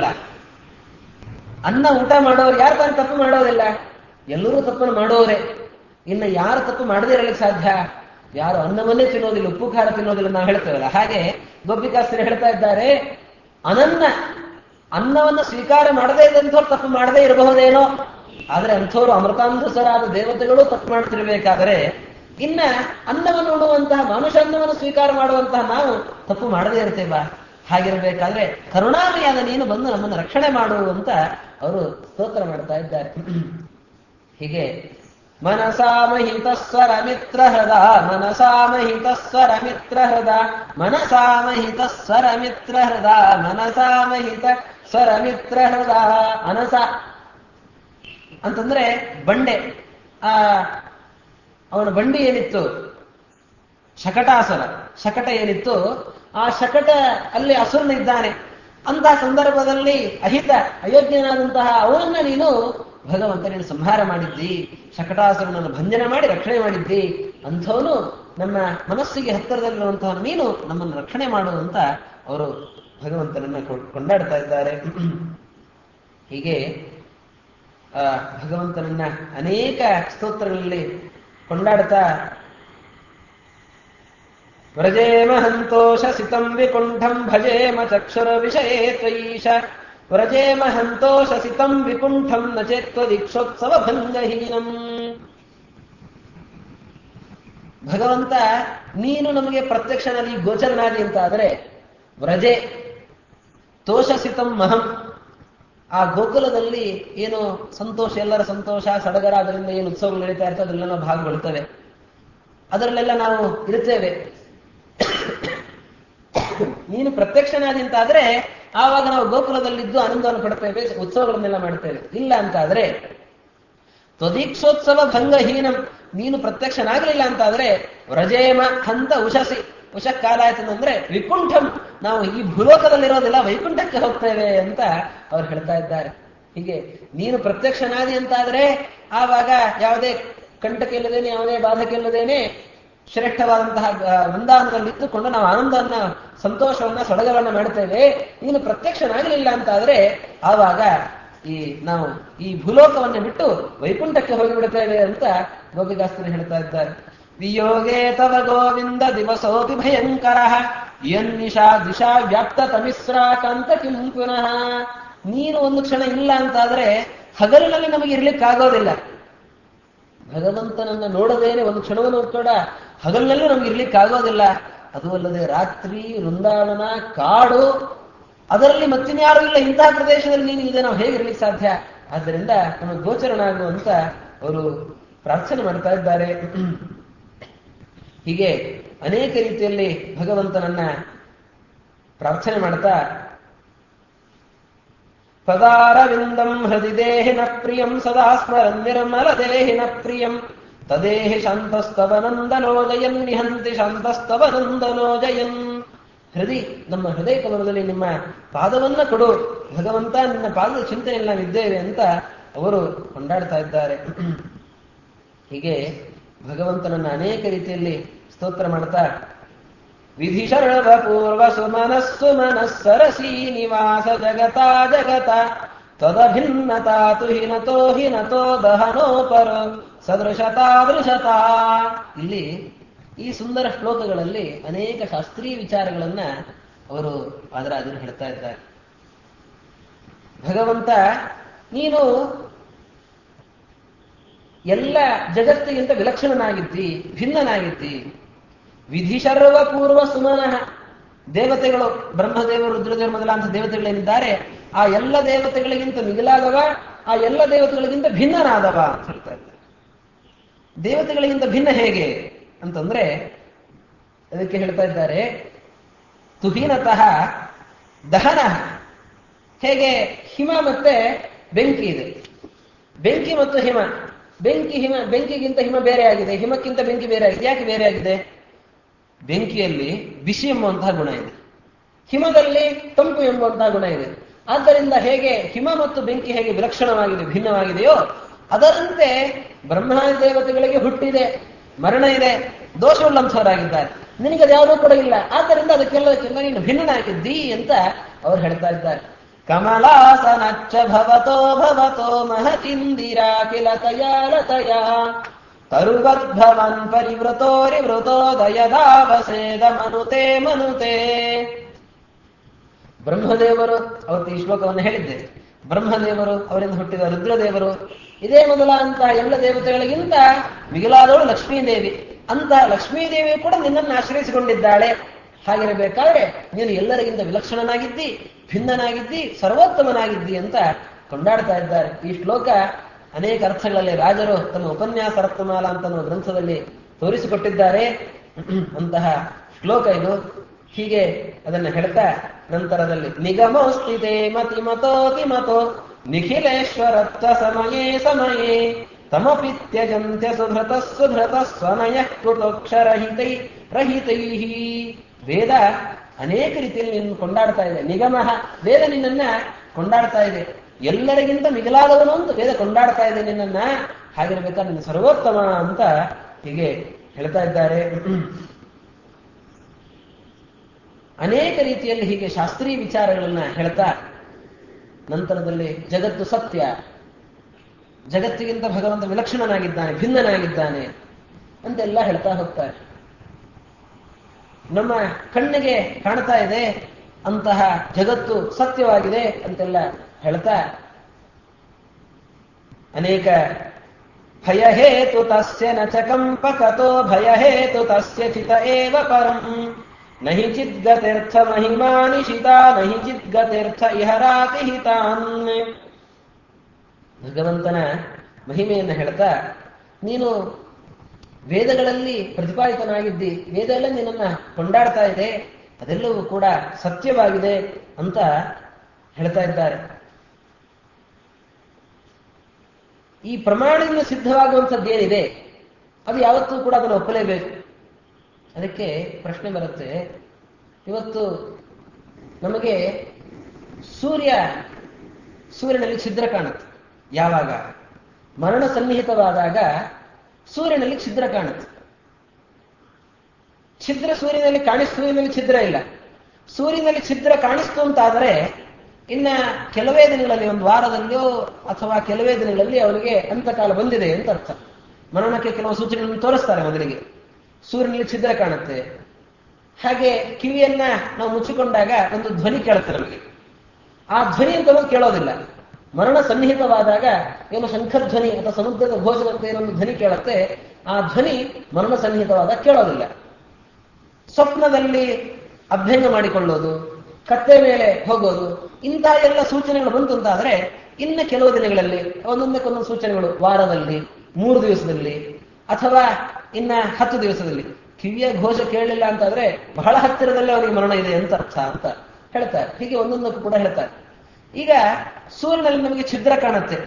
ಅನ್ನ ಊಟ ಮಾಡೋರು ಯಾರು ತಾನೇ ತಪ್ಪು ಮಾಡೋದಿಲ್ಲ ಎಲ್ಲರೂ ತಪ್ಪನ್ನು ಮಾಡೋರೆ ಇನ್ನು ಯಾರು ತಪ್ಪು ಮಾಡದೇ ಇರಲಿಕ್ಕೆ ಸಾಧ್ಯ ಯಾರು ಅನ್ನವನ್ನೇ ತಿನ್ನೋದಿಲ್ಲ ಉಪ್ಪು ಖಾರ ತಿನ್ನೋದಿಲ್ಲ ನಾವು ಹೇಳ್ತೇವಲ್ಲ ಹಾಗೆ ಗೋಪಿಕಾಸ್ತ್ರಿ ಹೇಳ್ತಾ ಇದ್ದಾರೆ ಅನನ್ನ ಅನ್ನವನ್ನು ಸ್ವೀಕಾರ ಮಾಡದೇ ಇದ್ದಂಥವ್ರು ತಪ್ಪು ಮಾಡದೇ ಇರಬಹುದೇನೋ ಆದ್ರೆ ಅಂಥವ್ರು ಅಮೃತಾಂಧಸರಾದ ದೇವತೆಗಳು ತಪ್ಪು ಮಾಡ್ತಿರ್ಬೇಕಾದ್ರೆ ಇನ್ನ ಅನ್ನವನ್ನು ಉಣ್ಣುವಂತಹ ಮನುಷ್ಯ ಅನ್ನವನ್ನು ಸ್ವೀಕಾರ ಮಾಡುವಂತಹ ನಾವು ತಪ್ಪು ಮಾಡದೇ ಇರ್ತೇವ ಹಾಗಿರ್ಬೇಕಾದ್ರೆ ಕರುಣಾಮಯಾದ ನೀನು ಬಂದು ನಮ್ಮನ್ನು ರಕ್ಷಣೆ ಮಾಡು ಅಂತ ಅವರು ಸ್ತೋತ್ರ ಮಾಡ್ತಾ ಇದ್ದಾರೆ ಹೀಗೆ ಮನಸಾಮಹಿತ ಸ್ವರ ಮಿತ್ರ ಹೃದ ಮನಸಾಮಹಿತ ಸ್ವರ ಮಿತ್ರ ಹೃದ ಮನಸಾಮಹಿತ ಸ್ವರ ಮಿತ್ರ ಹೃದ ಮನಸಾಮಹಿತ ಸ್ವರ ಮಿತ್ರ ಹೃದ ಅನಸ ಅಂತಂದ್ರೆ ಬಂಡೆ ಆ ಅವನ ಬಂಡಿ ಏನಿತ್ತು ಶಕಟಾಸುರ ಶಕಟ ಏನಿತ್ತು ಆ ಶಕಟ ಅಲ್ಲಿ ಅಸುರನಿದ್ದಾನೆ ಅಂತಹ ಸಂದರ್ಭದಲ್ಲಿ ಅಹಿತ ಅಯೋಗ್ಯನಾದಂತಹ ಅವನನ್ನ ನೀನು ಭಗವಂತ ನೀನು ಸಂಹಾರ ಮಾಡಿದ್ದಿ ಶಕಟಾಸುರನನ್ನು ಭಂಜನ ಮಾಡಿ ರಕ್ಷಣೆ ಮಾಡಿದ್ದಿ ಅಂಥವನು ನಮ್ಮ ಮನಸ್ಸಿಗೆ ಹತ್ತಿರದಲ್ಲಿರುವಂತಹ ನೀನು ನಮ್ಮನ್ನು ರಕ್ಷಣೆ ಮಾಡುವಂತ ಅವರು ಭಗವಂತನನ್ನ ಕೊಂಡಾಡ್ತಾ ಇದ್ದಾರೆ ಹೀಗೆ ಆ ಭಗವಂತನನ್ನ ಅನೇಕ ಸ್ತೋತ್ರಗಳಲ್ಲಿ ಕೊಂಡಾಡ್ತಾ ವ್ರಜೇಮ ಹಂತೋಷ ಸಿತಂ ವಿಕುಂಠಂ ಭಜೇಮ ಚಕ್ಷುರ ವಿಷಯೇ ತ್ವಯೀಶ ವ್ರಜೇಮ ಹಂತೋಷ ಸಿತಂ ವಿಕುಂಠಂ ನ ಚೇತ್ವದೀಕ್ಷೋತ್ಸವ ಭಂಗಹೀನಂ ಭಗವಂತ ನೀನು ನಮಗೆ ಪ್ರತ್ಯಕ್ಷನಾಗಿ ಗೋಚರನಾದಿ ಅಂತ ಆದರೆ ವ್ರಜೆ ತೋಷಸಿತಂ ಮಹಂ ಆ ಗೋಕುಲದಲ್ಲಿ ಏನು ಸಂತೋಷ ಎಲ್ಲರ ಸಂತೋಷ ಸಡಗರ ಅದರಿಂದ ಏನು ಉತ್ಸವಗಳು ನಡೀತಾ ಇರ್ತವೆ ಅದರಲ್ಲೆಲ್ಲ ನಾವು ಭಾಗಗೊಳ್ತೇವೆ ಅದರಲ್ಲೆಲ್ಲ ನಾವು ಇರುತ್ತೇವೆ ನೀನು ಪ್ರತ್ಯಕ್ಷನಾದಿ ಅಂತ ಆದ್ರೆ ಆವಾಗ ನಾವು ಗೋಕುಲದಲ್ಲಿದ್ದು ಆನಂದವನ್ನು ಪಡ್ತೇವೆ ಉತ್ಸವಗಳನ್ನೆಲ್ಲ ಮಾಡ್ತೇವೆ ಇಲ್ಲ ಅಂತ ಆದ್ರೆ ತ್ವದೀಕ್ಷೋತ್ಸವ ಭಂಗಹೀನಂ ನೀನು ಪ್ರತ್ಯಕ್ಷನಾಗಲಿಲ್ಲ ಅಂತಾದ್ರೆ ವ್ರಜೇಮ ಹಂತ ಉಷಸಿ ಉಷ ಕಾಲ ಆಯ್ತದಂದ್ರೆ ವಿಕುಂಠಂ ನಾವು ಈ ಭೂಲೋಕದಲ್ಲಿರೋದಿಲ್ಲ ವೈಕುಂಠಕ್ಕೆ ಹೋಗ್ತೇವೆ ಅಂತ ಅವ್ರು ಹೇಳ್ತಾ ಇದ್ದಾರೆ ಹೀಗೆ ನೀನು ಪ್ರತ್ಯಕ್ಷನಾದಿ ಅಂತಾದ್ರೆ ಆವಾಗ ಯಾವುದೇ ಕಂಟಕ ಇಲ್ಲದೇನೆ ಯಾವುದೇ ಬಾಧಕ ಇಲ್ಲದೇನೆ ಶ್ರೇಷ್ಠವಾದಂತಹ ವೃಂದಾವನದಲ್ಲಿ ಇದ್ದುಕೊಂಡು ನಾವು ಆನಂದವನ್ನ ಸಂತೋಷವನ್ನ ಸಡಗರವನ್ನ ಮಾಡ್ತೇವೆ ನೀನು ಪ್ರತ್ಯಕ್ಷನಾಗಲಿಲ್ಲ ಅಂತಾದ್ರೆ ಆವಾಗ ಈ ನಾವು ಈ ಭೂಲೋಕವನ್ನು ಬಿಟ್ಟು ವೈಕುಂಠಕ್ಕೆ ಹೋಗಿಬಿಡುತ್ತೇವೆ ಅಂತ ಗೋಪಿಗಾಸ್ತ್ರಿ ಹೇಳ್ತಾ ಇದ್ದಾರೆ ವಿಯೋಗೇ ತವ ಗೋವಿಂದ ದಿವಸೋಪಿ ಭಯಂಕರ ಯನ್ನಿಶಾ ದಿಶಾ ವ್ಯಾಪ್ತ ತಮಿಸ್ರಾಕಾಂತ ಕಿಂ ಪುನಃ ನೀನು ಒಂದು ಕ್ಷಣ ಇಲ್ಲ ಅಂತಾದ್ರೆ ಹಗಲಿನಲ್ಲಿ ನಮಗೆ ಇರ್ಲಿಕ್ಕಾಗೋದಿಲ್ಲ ಭಗವಂತನನ್ನ ನೋಡದೇನೆ ಒಂದು ಕ್ಷಣವನ್ನು ಕೂಡ ಹಗಲಿನಲ್ಲೂ ನಮ್ಗೆ ಇರ್ಲಿಕ್ಕಾಗೋದಿಲ್ಲ ಅದು ಅಲ್ಲದೆ ರಾತ್ರಿ ವೃಂದಾವನ ಕಾಡು ಅದರಲ್ಲಿ ಮತ್ತಿನ್ಯಾರು ಇಲ್ಲ ಇಂತಹ ಪ್ರದೇಶದಲ್ಲಿ ನೀನು ಇದೆ ನಾವು ಹೇಗಿರ್ಲಿಕ್ಕೆ ಸಾಧ್ಯ ಆದ್ದರಿಂದ ನಮಗೆ ಗೋಚರನಾಗುವಂತ ಅವರು ಪ್ರಾರ್ಥನೆ ಮಾಡ್ತಾ ಇದ್ದಾರೆ ಹೀಗೆ ಅನೇಕ ರೀತಿಯಲ್ಲಿ ಭಗವಂತನನ್ನ ಪ್ರಾರ್ಥನೆ ಮಾಡ್ತಾ ಪದಾರವಿಂದಂ ಹೃದಿ ದೇಹಿನ ಪ್ರಿಯಂ ಸದಾ ಸ್ಮರನ್ ನಿರ್ಮಲ ದೇಹಿನ ಪ್ರಿಯಂ ತದೇಹಿ ಶಾಂತಸ್ತವನಂದನೋ ಜಯನ್ ನಿಹಂತಿ ಶಾಂತಸ್ತವನಂದನೋ ಜಯನ್ ಹೃದಯ ನಮ್ಮ ಹೃದಯ ಕಮಲದಲ್ಲಿ ನಿಮ್ಮ ಪಾದವನ್ನ ಕೊಡು ಭಗವಂತ ನಿನ್ನ ಪಾದದ ಚಿಂತನೆಯಲ್ಲಿ ನಾವಿದ್ದೇವೆ ಅಂತ ಅವರು ಕೊಂಡಾಡ್ತಾ ಇದ್ದಾರೆ ಹೀಗೆ ಭಗವಂತನನ್ನ ಅನೇಕ ರೀತಿಯಲ್ಲಿ ಸ್ತೋತ್ರ ಮಾಡ್ತಾ ವಿಧಿ ಶರಣ ಪೂರ್ವ ಸುಮನಸ್ಸು ಮನಸ್ಸರಸಿ ನಿವಾಸ ಜಗತಾ ಜಗತ ತದಭಿನ್ನತಾ ತು ಹಿನತೋ ಹಿನತೋ ದಹನೋ ಪರೋ ಸದೃಶತಾ ದೃಶತಾ ಇಲ್ಲಿ ಈ ಸುಂದರ ಶ್ಲೋಕಗಳಲ್ಲಿ ಅನೇಕ ಶಾಸ್ತ್ರೀಯ ವಿಚಾರಗಳನ್ನ ಅವರು ಅದರ ಅದನ್ನು ಹೇಳ್ತಾ ಇದ್ದಾರೆ ಭಗವಂತ ನೀನು ಎಲ್ಲ ಜಗತ್ತಿಗಿಂತ ವಿಲಕ್ಷಣನಾಗಿದ್ದಿ ಭಿನ್ನನಾಗಿದ್ದಿ ವಿಧಿ ಸರ್ವ ಪೂರ್ವ ಸುಮನಃ ದೇವತೆಗಳು ಬ್ರಹ್ಮದೇವರು ರುದ್ರದೇವರು ಮೊದಲಾಂತ ದೇವತೆಗಳೇನಿದ್ದಾರೆ ಆ ಎಲ್ಲ ದೇವತೆಗಳಿಗಿಂತ ಮಿಗಿಲಾದವ ಆ ಎಲ್ಲ ದೇವತೆಗಳಿಗಿಂತ ಭಿನ್ನನಾದವ ಅಂತ ಹೇಳ್ತಾ ಇದ್ದಾರೆ ದೇವತೆಗಳಿಗಿಂತ ಭಿನ್ನ ಹೇಗೆ ಅಂತಂದ್ರೆ ಅದಕ್ಕೆ ಹೇಳ್ತಾ ಇದ್ದಾರೆ ತುಹೀನತಃ ದಹನ ಹೇಗೆ ಹಿಮ ಮತ್ತೆ ಬೆಂಕಿ ಇದೆ ಬೆಂಕಿ ಮತ್ತು ಹಿಮ ಬೆಂಕಿ ಹಿಮ ಬೆಂಕಿಗಿಂತ ಹಿಮ ಬೇರೆ ಆಗಿದೆ ಹಿಮಕ್ಕಿಂತ ಬೆಂಕಿ ಬೇರೆ ಆಗಿದೆ ಯಾಕೆ ಬೇರೆ ಆಗಿದೆ ಬೆಂಕಿಯಲ್ಲಿ ಬಿಸಿ ಎಂಬುವಂತಹ ಗುಣ ಇದೆ ಹಿಮದಲ್ಲಿ ತಂಪು ಎಂಬುವಂತಹ ಗುಣ ಇದೆ ಆದ್ದರಿಂದ ಹೇಗೆ ಹಿಮ ಮತ್ತು ಬೆಂಕಿ ಹೇಗೆ ವಿಲಕ್ಷಣವಾಗಿದೆ ಭಿನ್ನವಾಗಿದೆಯೋ ಅದರಂತೆ ಬ್ರಹ್ಮಾದಿ ದೇವತೆಗಳಿಗೆ ಹುಟ್ಟಿದೆ ಮರಣ ಇದೆ ದೋಷವುಳ್ಳಂಥವರಾಗಿದ್ದಾರೆ ನಿನಗೆ ಯಾವುದೂ ಕೂಡ ಇಲ್ಲ ಆದ್ದರಿಂದ ಅದಕ್ಕೆಲ್ಲದಕ್ಕೆಲ್ಲ ನೀನು ಭಿನ್ನನಾಗಿದ್ದಿ ಅಂತ ಅವ್ರು ಹೇಳ್ತಾ ಇದ್ದಾರೆ ಕಮಲಾಸನಚ್ಚ ಭವತೋ ಭವತೋ ಮಹತಿಂದಿರಾ ಕಿಲ ತಯಾಲತಯ ತರುವದ್ಭವನ್ ಪರಿವೃತೋರಿವೃತೋ ದಯದಾವಸೇದ ಮನುತೆ ಮನುತೆ ಬ್ರಹ್ಮದೇವರು ಅವತ್ತು ಈ ಶ್ಲೋಕವನ್ನು ಹೇಳಿದ್ದೆ ಬ್ರಹ್ಮದೇವರು ಅವರಿಂದ ಹುಟ್ಟಿದ ರುದ್ರದೇವರು ಇದೇ ಮೊದಲಾದಂತಹ ಎಲ್ಲ ದೇವತೆಗಳಿಗಿಂತ ಮಿಗಿಲಾದವಳು ಲಕ್ಷ್ಮೀದೇವಿ ಅಂತ ಲಕ್ಷ್ಮೀದೇವಿ ಕೂಡ ನಿನ್ನನ್ನು ಆಶ್ರಯಿಸಿಕೊಂಡಿದ್ದಾಳೆ ಹಾಗಿರಬೇಕಾದ್ರೆ ನೀನು ಎಲ್ಲರಿಗಿಂತ ವಿಲಕ್ಷಣನಾಗಿದ್ದಿ ಭಿನ್ನನಾಗಿದ್ದಿ ಸರ್ವೋತ್ತಮನಾಗಿದ್ದಿ ಅಂತ ಕೊಂಡಾಡ್ತಾ ಇದ್ದಾರೆ ಈ ಶ್ಲೋಕ ಅನೇಕ ಅರ್ಥಗಳಲ್ಲಿ ರಾಜರು ತಮ್ಮ ಉಪನ್ಯಾಸ ರತ್ನಮಾಲ ಅಂತ ಅನ್ನೋ ಗ್ರಂಥದಲ್ಲಿ ತೋರಿಸಿಕೊಟ್ಟಿದ್ದಾರೆ ಅಂತಹ ಶ್ಲೋಕ ಇದು ಹೀಗೆ ಅದನ್ನು ಹೇಳ್ತಾ ನಂತರದಲ್ಲಿ ನಿಗಮೋಸ್ಥಿತೆ ಮತಿ ಮತೋತಿ ಮತೋ ನಿಖಿಲೇಶ್ವರತ್ವ ಸಮಯೇ ಸಮಯೇ ತಮಪಿ ತ್ಯಜಂತ್ಯ ಸುಭೃತ ಸುಭೃತ ಸ್ವನಯ ಕೃತೋಕ್ಷರಹಿತೈ ರಹಿತೈ ವೇದ ಅನೇಕ ರೀತಿಯಲ್ಲಿ ನಿನ್ನ ಕೊಂಡಾಡ್ತಾ ಇದೆ ನಿಗಮ ವೇದ ನಿನ್ನನ್ನ ಕೊಂಡಾಡ್ತಾ ಇದೆ ಎಲ್ಲರಿಗಿಂತ ಮಿಗಿಲಾದವನು ಅಂತ ವೇದ ಕೊಂಡಾಡ್ತಾ ಇದೆ ನಿನ್ನನ್ನ ಹಾಗಿರ್ಬೇಕಾದ್ರೆ ನಿನ್ನ ಸರ್ವೋತ್ತಮ ಅಂತ ಹೀಗೆ ಹೇಳ್ತಾ ಇದ್ದಾರೆ ಅನೇಕ ರೀತಿಯಲ್ಲಿ ಹೀಗೆ ಶಾಸ್ತ್ರೀಯ ವಿಚಾರಗಳನ್ನ ಹೇಳ್ತಾ ನಂತರದಲ್ಲಿ ಜಗತ್ತು ಸತ್ಯ ಜಗತ್ತಿಗಿಂತ ಭಗವಂತ ವಿಲಕ್ಷಣನಾಗಿದ್ದಾನೆ ಭಿನ್ನನಾಗಿದ್ದಾನೆ ಅಂತೆಲ್ಲ ಹೇಳ್ತಾ ಹೋಗ್ತಾರೆ ನಮ್ಮ ಕಣ್ಣಿಗೆ ಕಾಣ್ತಾ ಇದೆ ಅಂತಹ ಜಗತ್ತು ಸತ್ಯವಾಗಿದೆ ಅಂತೆಲ್ಲ ಹೇಳ್ತಾ ಅನೇಕ ಭಯಹೇತು ತಸ್ಯ ನ ಚ ಕಂಪಕತೋ ಭಯಹೇತು ತಸ್ಯ ಚಿತ ಏವ ಪರಂ ನಹಿ ಚಿದ್ಗತಿರ್ಥ ಮಹಿಮಾನಿಷಿತ ನಹಿ ಚಿದ್ಗತಿರ್ಥ ಇಹರಾತಿ ಹಿತಾನ್ ಭಗವಂತನ ಮಹಿಮೆಯನ್ನು ಹೇಳ್ತಾ ನೀನು ವೇದಗಳಲ್ಲಿ ಪ್ರತಿಪಾದಿತನಾಗಿದ್ದಿ ವೇದ ಎಲ್ಲ ನಿನ್ನನ್ನ ಕೊಂಡಾಡ್ತಾ ಇದೆ ಅದೆಲ್ಲವೂ ಕೂಡ ಸತ್ಯವಾಗಿದೆ ಅಂತ ಹೇಳ್ತಾ ಇದ್ದಾರೆ ಈ ಪ್ರಮಾಣದಿಂದ ಸಿದ್ಧವಾಗುವಂಥದ್ದೇನಿದೆ ಅದು ಯಾವತ್ತೂ ಕೂಡ ಅದನ್ನು ಒಪ್ಪಲೇಬೇಕು ಅದಕ್ಕೆ ಪ್ರಶ್ನೆ ಬರುತ್ತೆ ಇವತ್ತು ನಮಗೆ ಸೂರ್ಯ ಸೂರ್ಯನಲ್ಲಿ ಛಿದ್ರ ಕಾಣುತ್ತೆ ಯಾವಾಗ ಮರಣ ಸನ್ನಿಹಿತವಾದಾಗ ಸೂರ್ಯನಲ್ಲಿ ಛಿದ್ರ ಕಾಣುತ್ತೆ ಛಿದ್ರ ಸೂರ್ಯನಲ್ಲಿ ಕಾಣಿಸ್ ಸೂರ್ಯನಲ್ಲಿ ಛಿದ್ರ ಇಲ್ಲ ಸೂರ್ಯನಲ್ಲಿ ಛಿದ್ರ ಕಾಣಿಸ್ತು ಅಂತಾದರೆ ಇನ್ನ ಕೆಲವೇ ದಿನಗಳಲ್ಲಿ ಒಂದು ವಾರದಲ್ಲಿಯೋ ಅಥವಾ ಕೆಲವೇ ದಿನಗಳಲ್ಲಿ ಅವನಿಗೆ ಅಂತಕಾಲ ಬಂದಿದೆ ಅಂತ ಅರ್ಥ ಮರಣಕ್ಕೆ ಕೆಲವು ಸೂಚನೆಗಳನ್ನು ತೋರಿಸ್ತಾರೆ ಮೊದಲಿಗೆ ಸೂರ್ಯನಲ್ಲಿ ಛಿದ್ರ ಕಾಣುತ್ತೆ ಹಾಗೆ ಕಿವಿಯನ್ನ ನಾವು ಮುಚ್ಚಿಕೊಂಡಾಗ ಒಂದು ಧ್ವನಿ ಕೇಳುತ್ತೆ ನಮಗೆ ಆ ಧ್ವನಿ ಅಂತ ನಮಗೆ ಕೇಳೋದಿಲ್ಲ ಮರಣ ಸನ್ನಿಹಿತವಾದಾಗ ಏನು ಶಂಖಧ್ವನಿ ಅಥವಾ ಸಮುದ್ರದ ಘೋಷದಂತೆ ಏನೊಂದು ಧ್ವನಿ ಕೇಳುತ್ತೆ ಆ ಧ್ವನಿ ಮರಣ ಸನ್ನಿಹಿತವಾದಾಗ ಕೇಳೋದಿಲ್ಲ ಸ್ವಪ್ನದಲ್ಲಿ ಅಭ್ಯಂಗ ಮಾಡಿಕೊಳ್ಳೋದು ಕತ್ತೆ ಮೇಲೆ ಹೋಗೋದು ಇಂತಹ ಎಲ್ಲ ಸೂಚನೆಗಳು ಬಂತು ಅಂತಾದ್ರೆ ಇನ್ನು ಕೆಲವು ದಿನಗಳಲ್ಲಿ ಒಂದೊಂದಕ್ಕೊಂದೊಂದು ಸೂಚನೆಗಳು ವಾರದಲ್ಲಿ ಮೂರು ದಿವಸದಲ್ಲಿ ಅಥವಾ ಇನ್ನ ಹತ್ತು ದಿವಸದಲ್ಲಿ ಕಿವಿಯ ಘೋಷ ಕೇಳಲಿಲ್ಲ ಅಂತಾದ್ರೆ ಬಹಳ ಹತ್ತಿರದಲ್ಲೇ ಅವನಿಗೆ ಮರಣ ಇದೆ ಅಂತ ಅರ್ಥ ಅಂತ ಹೇಳ್ತಾರೆ ಹೀಗೆ ಒಂದೊಂದಕ್ಕೂ ಕೂಡ ಹೇಳ್ತಾರೆ ಈಗ ಸೂರ್ಯನಲ್ಲಿ ನಮಗೆ ಛಿದ್ರ ಕಾಣುತ್ತೆ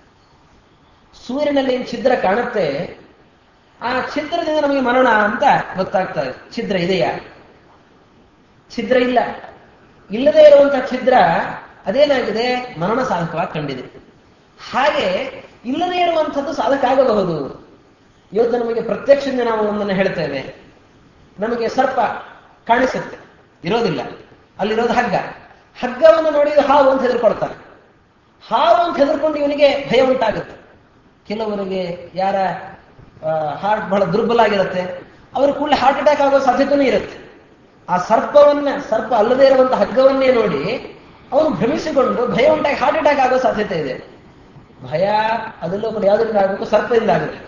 ಸೂರ್ಯನಲ್ಲಿ ಏನು ಛಿದ್ರ ಕಾಣುತ್ತೆ ಆ ಛಿದ್ರದಿಂದ ನಮಗೆ ಮರಣ ಅಂತ ಗೊತ್ತಾಗ್ತಾ ಇದೆ ಛಿದ್ರ ಇದೆಯಾ ಛಿದ್ರ ಇಲ್ಲ ಇಲ್ಲದೆ ಇರುವಂತಹ ಛಿದ್ರ ಅದೇನಾಗಿದೆ ಮರಣ ಸಾಧಕವಾಗಿ ಕಂಡಿದೆ ಹಾಗೆ ಇಲ್ಲದೆ ಇರುವಂಥದ್ದು ಸಾಧಕ ಆಗಬಹುದು ಇವತ್ತು ನಮಗೆ ಪ್ರತ್ಯಕ್ಷದಿಂದ ನಾವು ಒಂದನ್ನು ಹೇಳ್ತೇವೆ ನಮಗೆ ಸರ್ಪ ಕಾಣಿಸುತ್ತೆ ಇರೋದಿಲ್ಲ ಅಲ್ಲಿರೋದು ಹಗ್ಗ ಹಗ್ಗವನ್ನು ನೋಡಿದ ಹಾವು ಅಂತ ಹೆದರ್ಕೊಳ್ತಾನೆ ಹಾವು ಅಂತ ಹೆದರ್ಕೊಂಡು ಇವನಿಗೆ ಭಯ ಉಂಟಾಗುತ್ತೆ ಕೆಲವರಿಗೆ ಯಾರ ಹಾರ್ಟ್ ಬಹಳ ದುರ್ಬಲ ಆಗಿರುತ್ತೆ ಅವರು ಕೂಡಲೇ ಹಾರ್ಟ್ ಅಟ್ಯಾಕ್ ಆಗೋ ಸಾಧ್ಯತೆನೂ ಇರುತ್ತೆ ಆ ಸರ್ಪವನ್ನ ಸರ್ಪ ಅಲ್ಲದೆ ಇರುವಂತ ಹಗ್ಗವನ್ನೇ ನೋಡಿ ಅವನು ಭ್ರಮಿಸಿಕೊಂಡು ಭಯ ಉಂಟಾಗಿ ಹಾರ್ಟ್ ಅಟ್ಯಾಕ್ ಆಗೋ ಸಾಧ್ಯತೆ ಇದೆ ಭಯ ಅದೆಲ್ಲೂ ಕೂಡ ಯಾವುದರಿಂದ ಆಗಬೇಕು ಸರ್ಪದಿಂದ ಆಗುತ್ತೆ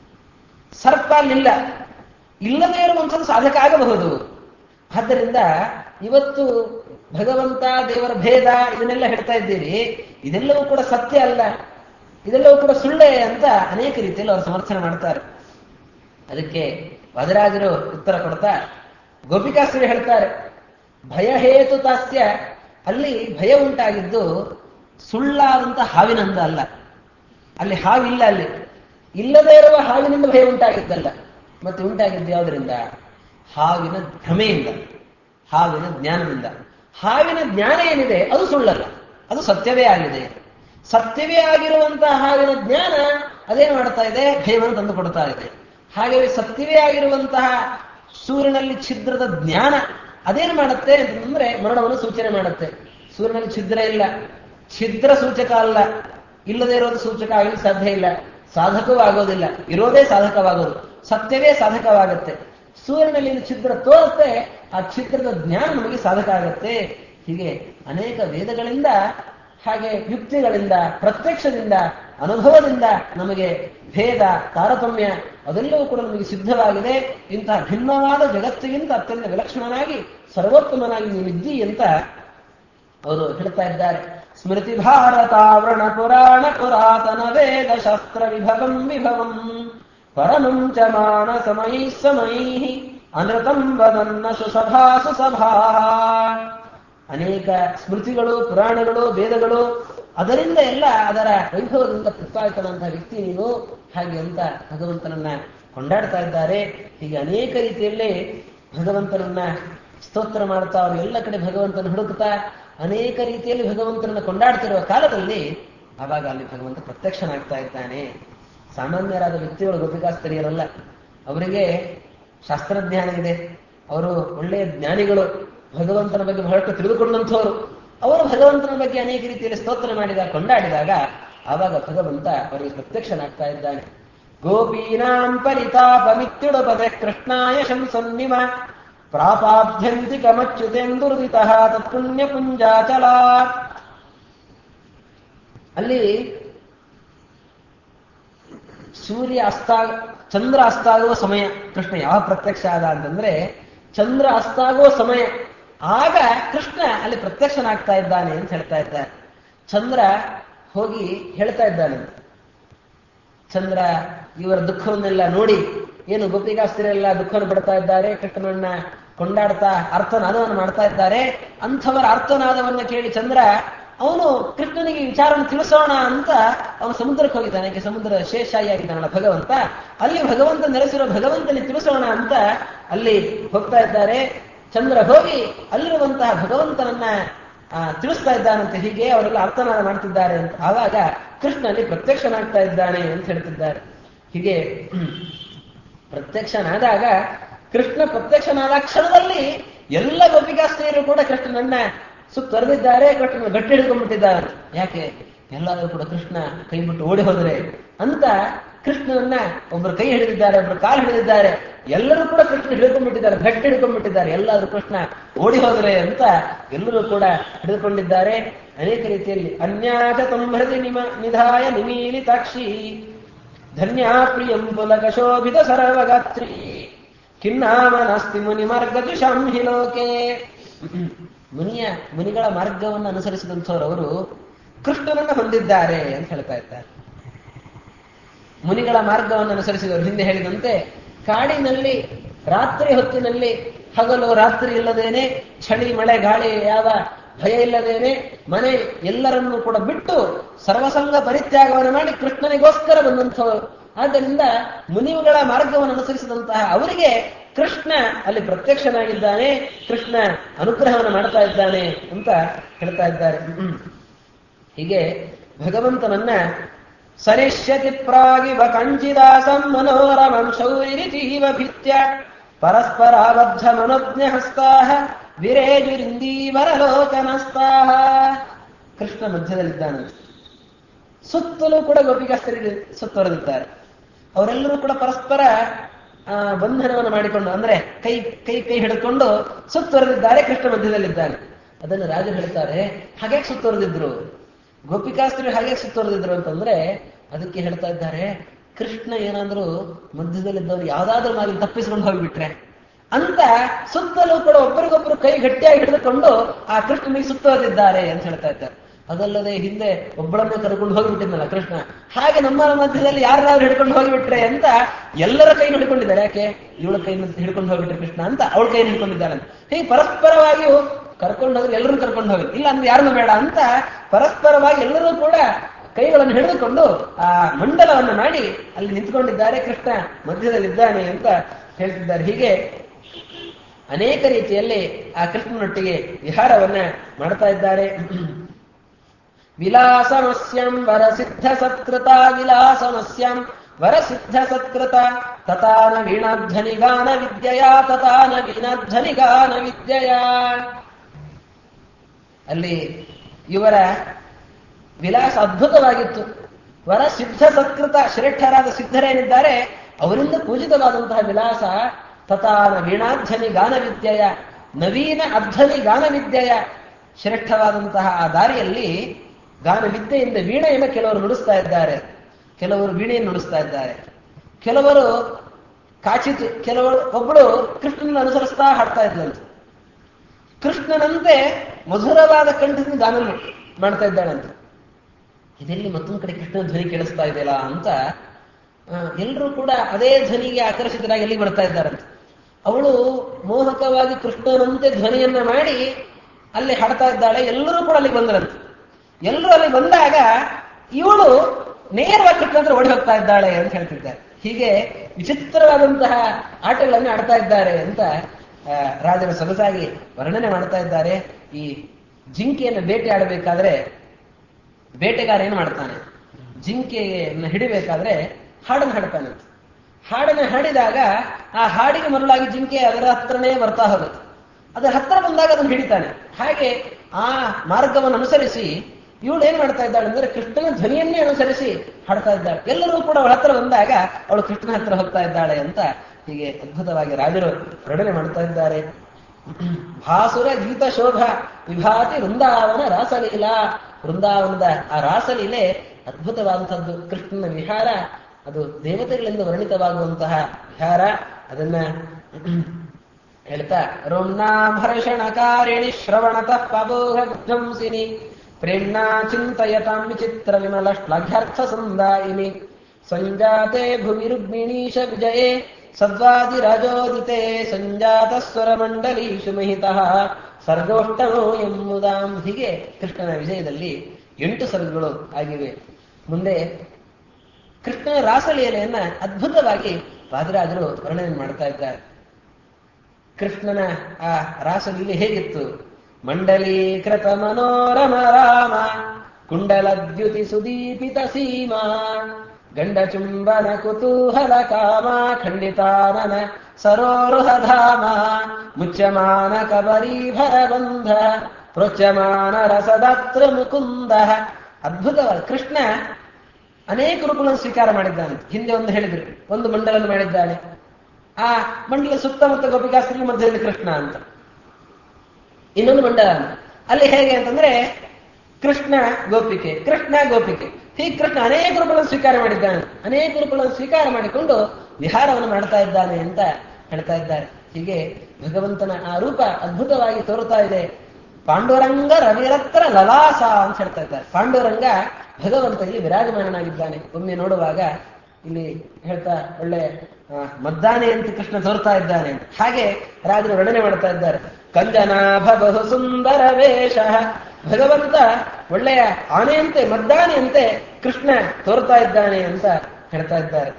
ಸರ್ಪ ಅಲ್ಲಿಲ್ಲ ಇಲ್ಲದೇ ಇರುವಂಥದ್ದು ಸಾಧಕ ಆಗಬಹುದು ಆದ್ದರಿಂದ ಇವತ್ತು ಭಗವಂತ ದೇವರ ಭೇದ ಇದನ್ನೆಲ್ಲ ಹೇಳ್ತಾ ಇದ್ದೀರಿ ಇದೆಲ್ಲವೂ ಕೂಡ ಸತ್ಯ ಅಲ್ಲ ಇದೆಲ್ಲವೂ ಕೂಡ ಸುಳ್ಳೆ ಅಂತ ಅನೇಕ ರೀತಿಯಲ್ಲಿ ಅವರು ಸಮರ್ಥನೆ ಮಾಡ್ತಾರೆ ಅದಕ್ಕೆ ವದರಾಜರು ಉತ್ತರ ಕೊಡ್ತಾ ಗೋಪಿಕಾಸ್ತ್ರಿ ಹೇಳ್ತಾರೆ ಭಯ ಹೇತು ತಾಸ್ಯ ಅಲ್ಲಿ ಭಯ ಉಂಟಾಗಿದ್ದು ಸುಳ್ಳಾದಂತ ಹಾವಿನಿಂದ ಅಲ್ಲ ಅಲ್ಲಿ ಹಾವಿಲ್ಲ ಅಲ್ಲಿ ಇಲ್ಲದೇ ಇರುವ ಹಾವಿನಿಂದ ಭಯ ಉಂಟಾಗಿದ್ದಲ್ಲ ಮತ್ತೆ ಉಂಟಾಗಿದ್ದು ಯಾವುದರಿಂದ ಹಾವಿನ ಭ್ರಮೆಯಿಂದ ಹಾವಿನ ಜ್ಞಾನದಿಂದ ಹಾವಿನ ಜ್ಞಾನ ಏನಿದೆ ಅದು ಸುಳ್ಳಲ್ಲ ಅದು ಸತ್ಯವೇ ಆಗಿದೆ ಸತ್ಯವೇ ಆಗಿರುವಂತಹ ಹಾವಿನ ಜ್ಞಾನ ಅದೇನು ಮಾಡ್ತಾ ಇದೆ ಭಯವನ್ನು ತಂದು ಕೊಡ್ತಾ ಇದೆ ಹಾಗೆ ಸತ್ಯವೇ ಆಗಿರುವಂತಹ ಸೂರ್ಯನಲ್ಲಿ ಛಿದ್ರದ ಜ್ಞಾನ ಅದೇನು ಮಾಡುತ್ತೆ ಅಂತಂದ್ರೆ ಮರಣವನ್ನು ಸೂಚನೆ ಮಾಡುತ್ತೆ ಸೂರ್ಯನಲ್ಲಿ ಛಿದ್ರ ಇಲ್ಲ ಛಿದ್ರ ಸೂಚಕ ಅಲ್ಲ ಇಲ್ಲದೆ ಇರೋದು ಸೂಚಕ ಆಗಲಿ ಸಾಧ್ಯ ಇಲ್ಲ ಸಾಧಕವೂ ಆಗೋದಿಲ್ಲ ಇರೋದೇ ಸಾಧಕವಾಗೋದು ಸತ್ಯವೇ ಸಾಧಕವಾಗುತ್ತೆ ಸೂರ್ಯನಲ್ಲಿ ಛಿದ್ರ ತೋರುತ್ತೆ ಆ ಛಿದ್ರದ ಜ್ಞಾನ ನಮಗೆ ಸಾಧಕ ಆಗತ್ತೆ ಹೀಗೆ ಅನೇಕ ವೇದಗಳಿಂದ ಹಾಗೆ ಯುಕ್ತಿಗಳಿಂದ ಪ್ರತ್ಯಕ್ಷದಿಂದ ಅನುಭವದಿಂದ ನಮಗೆ ಭೇದ ತಾರತಮ್ಯ ಅದೆಲ್ಲವೂ ಕೂಡ ನಮಗೆ ಸಿದ್ಧವಾಗಿದೆ ಇಂತಹ ಭಿನ್ನವಾದ ಜಗತ್ತಿಗಿಂತ ಅತ್ಯಂತ ವಿಲಕ್ಷಣನಾಗಿ ಸರ್ವೋತ್ತಮನಾಗಿ ನೀವಿದ್ದಿ ಅಂತ ಅವರು ಹೇಳ್ತಾ ಇದ್ದಾರೆ ಸ್ಮೃತಿ ಭಾರತಾವರಣ ಪುರಾಣ ಪುರಾತನ ವೇದ ಶಾಸ್ತ್ರ ವಿಭವಂ ವಿಭವಂ ಪರಮಂ ಚ ಮಾನಸಮೈ ಸಮೈ ಅನೃತಂ ವದನ್ನ ಸುಸಭಾ ಸುಸಭಾ ಅನೇಕ ಸ್ಮೃತಿಗಳು ಪುರಾಣಗಳು ವೇದಗಳು ಅದರಿಂದ ಎಲ್ಲ ಅದರ ವೈಭವದಿಂದ ಪ್ರಸ್ತಾವಿತನಂತಹ ವ್ಯಕ್ತಿ ನೀನು ಹಾಗೆ ಅಂತ ಭಗವಂತನನ್ನ ಕೊಂಡಾಡ್ತಾ ಇದ್ದಾರೆ ಹೀಗೆ ಅನೇಕ ರೀತಿಯಲ್ಲೇ ಭಗವಂತನನ್ನ ಸ್ತೋತ್ರ ಮಾಡ್ತಾ ಅವರು ಎಲ್ಲ ಕಡೆ ಭಗವಂತನ ಹುಡುಕ್ತಾ ಅನೇಕ ರೀತಿಯಲ್ಲಿ ಭಗವಂತನನ್ನ ಕೊಂಡಾಡ್ತಿರುವ ಕಾಲದಲ್ಲಿ ಆವಾಗ ಅಲ್ಲಿ ಭಗವಂತ ಪ್ರತ್ಯಕ್ಷನಾಗ್ತಾ ಇದ್ದಾನೆ ಸಾಮಾನ್ಯರಾದ ವ್ಯಕ್ತಿಗಳು ಗೋಪಿಕಾಸ್ತರಿಯರಲ್ಲ ಅವರಿಗೆ ಶಾಸ್ತ್ರಜ್ಞಾನ ಇದೆ ಅವರು ಒಳ್ಳೆಯ ಜ್ಞಾನಿಗಳು ಭಗವಂತನ ಬಗ್ಗೆ ಬಹಳಷ್ಟು ತಿಳಿದುಕೊಂಡಂಥವರು ಅವರು ಭಗವಂತನ ಬಗ್ಗೆ ಅನೇಕ ರೀತಿಯಲ್ಲಿ ಸ್ತೋತ್ರ ಮಾಡಿದಾಗ ಕೊಂಡಾಡಿದಾಗ ಆವಾಗ ಭಗವಂತ ಅವರಿಗೆ ಪ್ರತ್ಯಕ್ಷನಾಗ್ತಾ ಇದ್ದಾನೆ ಗೋಪೀನಾಂ ಪರಿತಾಪಮಿತ್ಯುಡಪದೆ ಕೃಷ್ಣಾಯ ಶಂಸನ್ನಿಮ ಪ್ರಾಪಾಭ್ಯಂತಿ ಕಮಚ್ಯುತೆಂದುರ್ದಿತ ತತ್ಪುಣ್ಯ ಪುಂಜಾಚಲ ಅಲ್ಲಿ ಸೂರ್ಯ ಅಸ್ತ ಚಂದ್ರ ಅಸ್ತಾಗುವ ಸಮಯ ಕೃಷ್ಣ ಯಾವ ಪ್ರತ್ಯಕ್ಷ ಆದ ಅಂತಂದ್ರೆ ಚಂದ್ರ ಅಸ್ತಾಗುವ ಸಮಯ ಆಗ ಕೃಷ್ಣ ಅಲ್ಲಿ ಪ್ರತ್ಯಕ್ಷನಾಗ್ತಾ ಇದ್ದಾನೆ ಅಂತ ಹೇಳ್ತಾ ಇದ್ದಾರೆ ಚಂದ್ರ ಹೋಗಿ ಹೇಳ್ತಾ ಇದ್ದಾನೆ ಚಂದ್ರ ಇವರ ದುಃಖವನ್ನೆಲ್ಲ ನೋಡಿ ಏನು ಗೋಪಿಕಾಸ್ತ್ರೀರೆಲ್ಲ ದುಃಖವನ್ನು ಪಡ್ತಾ ಇದ್ದಾರೆ ಕೃಷ್ಣನನ್ನ ಕೊಂಡಾಡ್ತಾ ಅರ್ಥನಾದವನ್ನು ಮಾಡ್ತಾ ಇದ್ದಾರೆ ಅಂಥವರ ಅರ್ಥನಾದವನ್ನ ಕೇಳಿ ಚಂದ್ರ ಅವನು ಕೃಷ್ಣನಿಗೆ ವಿಚಾರವನ್ನು ತಿಳಿಸೋಣ ಅಂತ ಅವನು ಸಮುದ್ರಕ್ಕೆ ಹೋಗಿದ್ದಾನೆ ಯಾಕೆ ಸಮುದ್ರ ಶೇಷಾಯಿ ಆಗಿದ್ದಾನಲ್ಲ ಭಗವಂತ ಅಲ್ಲಿ ಭಗವಂತ ನೆಲೆಸಿರೋ ಭಗವಂತನಿಗೆ ತಿಳಿಸೋಣ ಅಂತ ಅಲ್ಲಿ ಹೋಗ್ತಾ ಇದ್ದಾರೆ ಚಂದ್ರ ಹೋಗಿ ಅಲ್ಲಿರುವಂತಹ ಭಗವಂತನನ್ನ ಆ, ತಿಳಿಸ್ತಾ ಇದ್ದಾನಂತೆ ಹೀಗೆ ಅವರೆಲ್ಲ ಅರ್ಥನಾದ ಮಾಡ್ತಿದ್ದಾರೆ ಅಂತ ಆವಾಗ ಕೃಷ್ಣನಲ್ಲಿ ಪ್ರತ್ಯಕ್ಷನಾಗ್ತಾ ಇದ್ದಾನೆ ಅಂತ ಹೇಳ್ತಿದ್ದಾರೆ ಹೀಗೆ ಹ್ಮ್, ಪ್ರತ್ಯಕ್ಷನಾದಾಗ ಕೃಷ್ಣ ಪ್ರತ್ಯಕ್ಷನಾದ ಕ್ಷಣದಲ್ಲಿ ಎಲ್ಲ ಗೋಪಿಕಾಸ್ತ್ರೀಯರು ಕೂಡ ಕೃಷ್ಣನನ್ನ ಸುತ್ತರೆದಿದ್ದಾರೆ ಕೃಷ್ಣನ ಗಟ್ಟಿ ಹಿಡ್ಕೊಂಡ್ಬಿಟ್ಟಿದ್ದಾರೆ ಯಾಕೆ ಎಲ್ಲರೂ ಕೂಡ ಕೃಷ್ಣ ಕೈ ಬಿಟ್ಟು ಓಡಿ ಹೋದರೆ ಅಂತ ಕೃಷ್ಣನನ್ನ ಒಬ್ಬರು ಕೈ ಹಿಡಿದಿದ್ದಾರೆ ಒಬ್ಬರು ಕಾಲು ಹಿಡಿದಿದ್ದಾರೆ ಎಲ್ಲರೂ ಕೂಡ ಕೃಷ್ಣ ಹಿಡ್ಕೊಂಡ್ಬಿಟ್ಟಿದ್ದಾರೆ ಗಟ್ಟಿ ಹಿಡ್ಕೊಂಡ್ಬಿಟ್ಟಿದ್ದಾರೆ ಎಲ್ಲರೂ ಕೃಷ್ಣ ಓಡಿ ಹೋದರೆ ಅಂತ ಎಲ್ಲರೂ ಕೂಡ ಹಿಡಿದುಕೊಂಡಿದ್ದಾರೆ ಅನೇಕ ರೀತಿಯಲ್ಲಿ ಅನ್ಯಾತ ಸಂಹೃತಿ ನಿಮ ನಿಧಾಯ ನಿಮೀಲಿತಾಕ್ಷಿ ಧನ್ಯಾ ಪ್ರಿಯಂ ಪುಲಕ ಶೋಭಿತ ಸರ್ವಗಾತ್ರಿ ಕಿನ್ನಾಮ ನಾಸ್ತಿ ಮುನಿ ಮಾರ್ಗದುಷಾಂ ಹಿ ಲೋಕೆ ಮುನಿಯ ಮುನಿಗಳ ಮಾರ್ಗವನ್ನು ಅನುಸರಿಸಿದಂಥವರವರು ಕೃಷ್ಣನನ್ನು ಹೊಂದಿದ್ದಾರೆ ಅಂತ ಹೇಳ್ತಾ ಇದ್ದಾರೆ ಮುನಿಗಳ ಮಾರ್ಗವನ್ನು ಅನುಸರಿಸಿದವರು ಹಿಂದೆ ಹೇಳಿದಂತೆ ಕಾಡಿನಲ್ಲಿ ರಾತ್ರಿ ಹೊತ್ತಿನಲ್ಲಿ ಹಗಲು ರಾತ್ರಿ ಇಲ್ಲದೇನೆ ಚಳಿ ಮಳೆ ಗಾಳಿ ಯಾವ ಭಯ ಇಲ್ಲದೇನೆ ಮನೆ ಎಲ್ಲರನ್ನೂ ಕೂಡ ಬಿಟ್ಟು ಸರ್ವಸಂಗ ಪರಿತ್ಯಾಗವನ್ನು ಮಾಡಿ ಕೃಷ್ಣನಿಗೋಸ್ಕರ ಬಂದಂಥವರು ಆದ್ದರಿಂದ ಮುನಿಗಳ ಮಾರ್ಗವನ್ನು ಅನುಸರಿಸಿದಂತಹ ಅವರಿಗೆ ಕೃಷ್ಣ ಅಲ್ಲಿ ಪ್ರತ್ಯಕ್ಷನಾಗಿದ್ದಾನೆ ಕೃಷ್ಣ ಅನುಗ್ರಹವನ್ನು ಮಾಡ್ತಾ ಇದ್ದಾನೆ ಅಂತ ಹೇಳ್ತಾ ಇದ್ದಾರೆ ಹ್ಮ್. ಹೀಗೆ ಭಗವಂತನನ್ನ ಸರಿಷ್ಯತಿ ಪ್ರಾಗಿವ ಕಂಚಿದಾಸಂ ಮನೋರಮಂ ಶೌರಿರಿತೀವ ಭಿತ್ಯ ಪರಸ್ಪರಾಬದ್ಧ ಮನೋಜ್ಞ ಹಸ್ತಾಹ ವಿರೇಜುರಿಂದೀವರಲೋಚನಸ್ತಾಹ ಕೃಷ್ಣ ಮಧ್ಯದಲ್ಲಿದ್ದಾನಂತೆ ಸುತ್ತಲೂ ಕೂಡ ಗೋಪಿಕಾಸ್ತರಿಗೆ ಸುತ್ತುವರೆದಿದ್ದಾರೆ ಅವರೆಲ್ಲರೂ ಕೂಡ ಪರಸ್ಪರ ಆ, ಬಂಧನವನ್ನು ಮಾಡಿಕೊಂಡು ಅಂದ್ರೆ ಕೈ ಕೈ ಕೈ ಹಿಡ್ಕೊಂಡು ಸುತ್ತುವರೆದಿದ್ದಾರೆ ಕೃಷ್ಣ ಮಧ್ಯದಲ್ಲಿದ್ದಾನೆ ಅದನ್ನು ರಾಜರು ಹೇಳ್ತಾರೆ ಹಾಗೆ ಸುತ್ತುವರೆದಿದ್ರು ಗೋಪಿಕಾಸ್ತ್ರೀಯರು ಹಾಗೆ ಸುತ್ತುವರೆದಿದ್ರು ಅಂತಂದ್ರೆ ಅದಕ್ಕೆ ಹೇಳ್ತಾ ಇದ್ದಾರೆ ಕೃಷ್ಣ ಏನಾದ್ರೂ ಮಧ್ಯದಲ್ಲಿದ್ದವರು ಯಾವ್ದಾದ್ರೂ ಮಾರಿ ತಪ್ಪಿಸ್ಕೊಂಡು ಹೋಗ್ಬಿಟ್ರೆ ಅಂತ ಸುತ್ತಲೂ ಕೂಡ ಒಬ್ಬರಿಗೊಬ್ಬರು ಕೈ ಗಟ್ಟಿಯಾಗಿ ಹಿಡಿದುಕೊಂಡು ಆ ಕೃಷ್ಣನಿಗೆ ಸುತ್ತುವರೆದಿದ್ದಾರೆ ಅಂತ ಹೇಳ್ತಾ ಇದ್ದಾರೆ ಅದಲ್ಲದೆ ಹಿಂದೆ ಒಬ್ಬಳನ್ನೇ ಕರ್ಕೊಂಡು ಹೋಗಿಬಿಟ್ಟಿದ್ನಲ್ಲ ಕೃಷ್ಣ ಹಾಗೆ ನಮ್ಮ ಮಧ್ಯದಲ್ಲಿ ಯಾರಾದ್ರೂ ಹಿಡ್ಕೊಂಡು ಹೋಗಿಬಿಟ್ರೆ ಅಂತ ಎಲ್ಲರ ಕೈ ಹಿಡ್ಕೊಂಡಿದ್ದಾರೆ ಯಾಕೆ ಇವಳ ಕೈ ಹಿಡ್ಕೊಂಡು ಹೋಗ್ಬಿಟ್ರೆ ಕೃಷ್ಣ ಅಂತ ಅವಳ ಕೈ ಹಿಡ್ಕೊಂಡಿದ್ದಾರೆ ಅಂತ ಹೀಗೆ ಪರಸ್ಪರವಾಗಿಯೂ ಕರ್ಕೊಂಡು ಹೋದ್ರೆ ಎಲ್ಲರೂ ಕರ್ಕೊಂಡು ಹೋಗಿ ಇಲ್ಲ ಅಂದ್ರೆ ಯಾರನ್ನು ಬೇಡ ಅಂತ ಪರಸ್ಪರವಾಗಿ ಎಲ್ಲರೂ ಕೂಡ ಕೈಗಳನ್ನು ಹಿಡಿದುಕೊಂಡು ಆ ಮಂಡಲವನ್ನು ಮಾಡಿ ಅಲ್ಲಿ ನಿಂತ್ಕೊಂಡಿದ್ದಾರೆ ಕೃಷ್ಣ ಮಧ್ಯದಲ್ಲಿದ್ದಾನೆ ಅಂತ ಹೇಳ್ತಿದ್ದಾರೆ ಹೀಗೆ ಅನೇಕ ರೀತಿಯಲ್ಲಿ ಆ ಕೃಷ್ಣನೊಟ್ಟಿಗೆ ವಿಹಾರವನ್ನ ಮಾಡ್ತಾ ಇದ್ದಾರೆ ವಿಲಾಸಮಸ್ಯಂ ವರಸಿದ್ಧ ಸತ್ಕೃತ ವಿಲಾಸಮಸ್ಯಂ ವರಸಿದ್ಧ ಸತ್ಕೃತ ತತಾನ ವೀಣಾಧ್ವನಿ ಗಾನ ವಿದ್ಯೆಯ ತತಾನ ವೀಣಾಧ್ವನಿ ಗಾನ ವಿದ್ಯೆಯ ಅಲ್ಲಿ ಇವರ ವಿಲಾಸ ಅದ್ಭುತವಾಗಿತ್ತು ವರ ಸಿದ್ಧ ಸತ್ಕೃತ ಶ್ರೇಷ್ಠರಾದ ಸಿದ್ಧರೇನಿದ್ದಾರೆ ಅವರಿಂದ ಪೂಜಿತವಾದಂತಹ ವಿಲಾಸ ತಥಾನ ವೀಣಾಧ್ವನಿ ಗಾನವಿದ್ಯೆಯ ನವೀನ ಅಧ್ವನಿ ಗಾನವಿದ್ಯೆಯ ಶ್ರೇಷ್ಠವಾದಂತಹ ಆ ದಾರಿಯಲ್ಲಿ ಗಾನವಿದ್ಯೆಯಿಂದ ವೀಣೆಯನ್ನು ಕೆಲವರು ನುಡಿಸ್ತಾ ಇದ್ದಾರೆ ಕೆಲವರು ವೀಣೆಯನ್ನು ನುಡಿಸ್ತಾ ಇದ್ದಾರೆ ಕೆಲವರು ಕಾಚಿತು ಕೆಲವರು ಒಬ್ಬಳು ಕೃಷ್ಣನ ಅನುಸರಿಸ್ತಾ ಹಾಡ್ತಾ ಇದ್ಲಂತೆ ಕೃಷ್ಣನಂತೆ ಮಧುರವಾದ ಕಂಠದಿಂದ ಗಾನ ಮಾಡ್ತಾ ಇದ್ದಾಳಂತೆ ಇದೆಲ್ಲಿ ಮತ್ತೊಂದು ಕಡೆ ಕೃಷ್ಣನ ಧ್ವನಿ ಕೇಳಿಸ್ತಾ ಇದೆಯಲ್ಲ ಅಂತ ಎಲ್ಲರೂ ಕೂಡ ಅದೇ ಧ್ವನಿಗೆ ಆಕರ್ಷಿತರಾಗಿ ಎಲ್ಲಿ ಬರ್ತಾ ಇದ್ದಾರಂತೆ ಅವಳು ಮೋಹಕವಾಗಿ ಕೃಷ್ಣನಂತೆ ಧ್ವನಿಯನ್ನ ಮಾಡಿ ಅಲ್ಲಿ ಹಾಡ್ತಾ ಇದ್ದಾಳೆ ಎಲ್ಲರೂ ಕೂಡ ಅಲ್ಲಿ ಬಂದರಂತೆ ಎಲ್ಲರೂ ಅಲ್ಲಿ ಬಂದಾಗ ಇವಳು ನೇರವಾಗಿ ಕೃಷ್ಣ ಹತ್ರ ಓಡಿ ಹೋಗ್ತಾ ಇದ್ದಾಳೆ ಅಂತ ಹೇಳ್ತಿದ್ದಾರೆ ಹೀಗೆ ವಿಚಿತ್ರವಾದಂತಹ ಆಟಗಳನ್ನು ಆಡ್ತಾ ಇದ್ದಾರೆ ಅಂತ ಆ, ರಾಜರು ಸೊಗಸಾಗಿ ವರ್ಣನೆ ಮಾಡ್ತಾ ಇದ್ದಾರೆ ಈ ಜಿಂಕೆಯನ್ನು ಬೇಟೆ ಆಡಬೇಕಾದ್ರೆ ಬೇಟೆಗಾರ ಏನ್ ಮಾಡ್ತಾನೆ ಜಿಂಕೆಯನ್ನು ಹಿಡಿಬೇಕಾದ್ರೆ ಹಾಡನ್ನು ಹಾಡ್ತಾನೆ ಹಾಡನ್ನು ಹಾಡಿದಾಗ ಆ ಹಾಡಿಗೆ ಮರಳಾಗಿ ಜಿಂಕೆ ಅದರ ಹತ್ರನೇ ಬರ್ತಾ ಹೋಗುತ್ತೆ ಅದರ ಹತ್ರ ಬಂದಾಗ ಅದನ್ನು ಹಿಡಿತಾನೆ ಹಾಗೆ ಆ ಮಾರ್ಗವನ್ನು ಅನುಸರಿಸಿ ಇವಳು ಏನ್ ಮಾಡ್ತಾ ಇದ್ದಾಳೆ ಅಂದ್ರೆ ಕೃಷ್ಣನ ಧ್ವನಿಯನ್ನೇ ಅನುಸರಿಸಿ ಹಾಡ್ತಾ ಇದ್ದಾಳೆ ಎಲ್ಲರೂ ಕೂಡ ಅವಳ ಹತ್ರ ಬಂದಾಗ ಅವಳು ಕೃಷ್ಣನ ಹತ್ರ ಹೋಗ್ತಾ ಇದ್ದಾಳೆ ಅಂತ ಹೀಗೆ ಅದ್ಭುತವಾಗಿ ರಾಜರು ವರ್ಣನೆ ಮಾಡ್ತಾ ಇದ್ದಾರೆ ಭಾಸುರ ಗೀತ ಶೋಭ ವಿಭಾತಿ ವೃಂದಾವನ ರಾಸಲೀಲಾ ವೃಂದಾವನದ ಆ ರಾಸಲೀಲೆ ಅದ್ಭುತವಾದಂಥದ್ದು ಕೃಷ್ಣನ ವಿಹಾರ ಅದು ದೇವತೆಗಳಿಂದ ವರ್ಣಿತವಾಗುವಂತಹ ವಿಹಾರ ಅದನ್ನ ಹೇಳ್ತಾ ರೋಮ್ನಾಂ ಹರ್ಷಣಕಾರಿಣಿ ಶ್ರವಣತಃ ಪಬೋಹ ವಿಧ್ವಂಸಿನಿ ಪ್ರೇಮ್ಣಾ ಚಿಂತಯತಾಂ ವಿಚಿತ್ರ ವಿಮಲ ಶ್ಲಾಘ್ಯರ್ಥ ಸಂದಾಯಿನಿ ಸಂಜಾತೆ ಭುವಿ ರುಗ್ಮಿಣೀಶ ವಿಜಯೇ ಸದ್ವಾದಿರಾಜೋದಿತೆ ಸಂಜಾತ ಸ್ವರ ಮಂಡಲೀಷು ಮಹಿತಃ ಸರ್ಗೋಷ್ಟಮೋ ಎಂಬುದಾಂ ಹೀಗೆ ಕೃಷ್ಣನ ವಿಜಯದಲ್ಲಿ ಎಂಟು ಸರ್ಗಗಳು ಆಗಿವೆ ಮುಂದೆ ಕೃಷ್ಣನ ರಾಸಲೀಲೆಯನ್ನ ಅದ್ಭುತವಾಗಿ ವಾದಿರಾಜರು ವರ್ಣನೆ ಮಾಡ್ತಾ ಇದ್ದಾರೆ ಕೃಷ್ಣನ ಆ ರಾಸಲೀಲೆ ಹೇಗಿತ್ತು ಮಂಡಲೀಕೃತ ಮನೋರಮ ರಾಮ ಕುಂಡಲದ್ಯುತಿ ಸುದೀಪಿತ ಸೀಮಾ ಗಂಡ ಚುಂಬನ ಕುತೂಹಲ ಕಾಮ ಖಂಡಿತಾನನ ಸರೋರುಹ ಧಾಮ ಮುಚ್ಯಮಾನ ಕಬರೀಭರ ಬಂಧ ಪ್ರೋಚ್ಯಮಾನ ರಸದಾತ್ರ ಮುಕುಂದ ಅದ್ಭುತವಾದ ಕೃಷ್ಣ ಅನೇಕ ರೂಪಗಳನ್ನು ಸ್ವೀಕಾರ ಮಾಡಿದ್ದಾನೆ ಹಿಂದೆ ಒಂದು ಹೇಳಿದ್ರು ಒಂದು ಮಂಡಲನ್ನು ಮಾಡಿದ್ದಾನೆ ಆ ಮಂಡಲ ಸುತ್ತಮುತ್ತ ಗೋಪಿಕಾಸ್ತ್ರಿ ಮಧ್ಯದಲ್ಲಿ ಕೃಷ್ಣ ಅಂತ ಇನ್ನೊಂದು ಮಂಡಲ ಅಂತ ಅಲ್ಲಿ ಹೇಗೆ ಅಂತಂದ್ರೆ ಕೃಷ್ಣ ಗೋಪಿಕೆ ಕೃಷ್ಣ ಗೋಪಿಕೆ ಹೀಗೆ ಕೃಷ್ಣ ಅನೇಕ ರೂಪಗಳನ್ನು ಸ್ವೀಕಾರ ಮಾಡಿದ್ದಾನೆ ಅನೇಕ ರೂಪಗಳನ್ನು ಸ್ವೀಕಾರ ಮಾಡಿಕೊಂಡು ವಿಹಾರವನ್ನು ಮಾಡ್ತಾ ಇದ್ದಾನೆ ಅಂತ ಹೇಳ್ತಾ ಇದ್ದಾರೆ ಹೀಗೆ ಭಗವಂತನ ಆ ರೂಪ ಅದ್ಭುತವಾಗಿ ತೋರುತ್ತಾ ಇದೆ ಪಾಂಡುರಂಗ ರವಿರತ್ರ ಲಲಾಸ ಅಂತ ಹೇಳ್ತಾ ಇದ್ದಾರೆ ಪಾಂಡುರಂಗ ಭಗವಂತ ಇಲ್ಲಿ ವಿರಾಜಮಾನನಾಗಿದ್ದಾನೆ ಒಮ್ಮೆ ನೋಡುವಾಗ ಇಲ್ಲಿ ಹೇಳ್ತಾ ಒಳ್ಳೆ ಆ, ಮದ್ದಾನೆ ಅಂತ ಕೃಷ್ಣ ತೋರ್ತಾ ಇದ್ದಾನೆ ಅಂತ ಹಾಗೆ ರಾಜರು ವರ್ಣನೆ ಮಾಡ್ತಾ ಇದ್ದಾರೆ ಕಂಜನಾಭ ಬಹು ಸುಂದರ ವೇಷ ಭಗವಂತ ಒಳ್ಳೆಯ ಆನೆಯಂತೆ ಮದ್ದಾನೆಯಂತೆ ಕೃಷ್ಣ ತೋರ್ತಾ ಇದ್ದಾನೆ ಅಂತ ಹೇಳ್ತಾ ಇದ್ದಾರೆ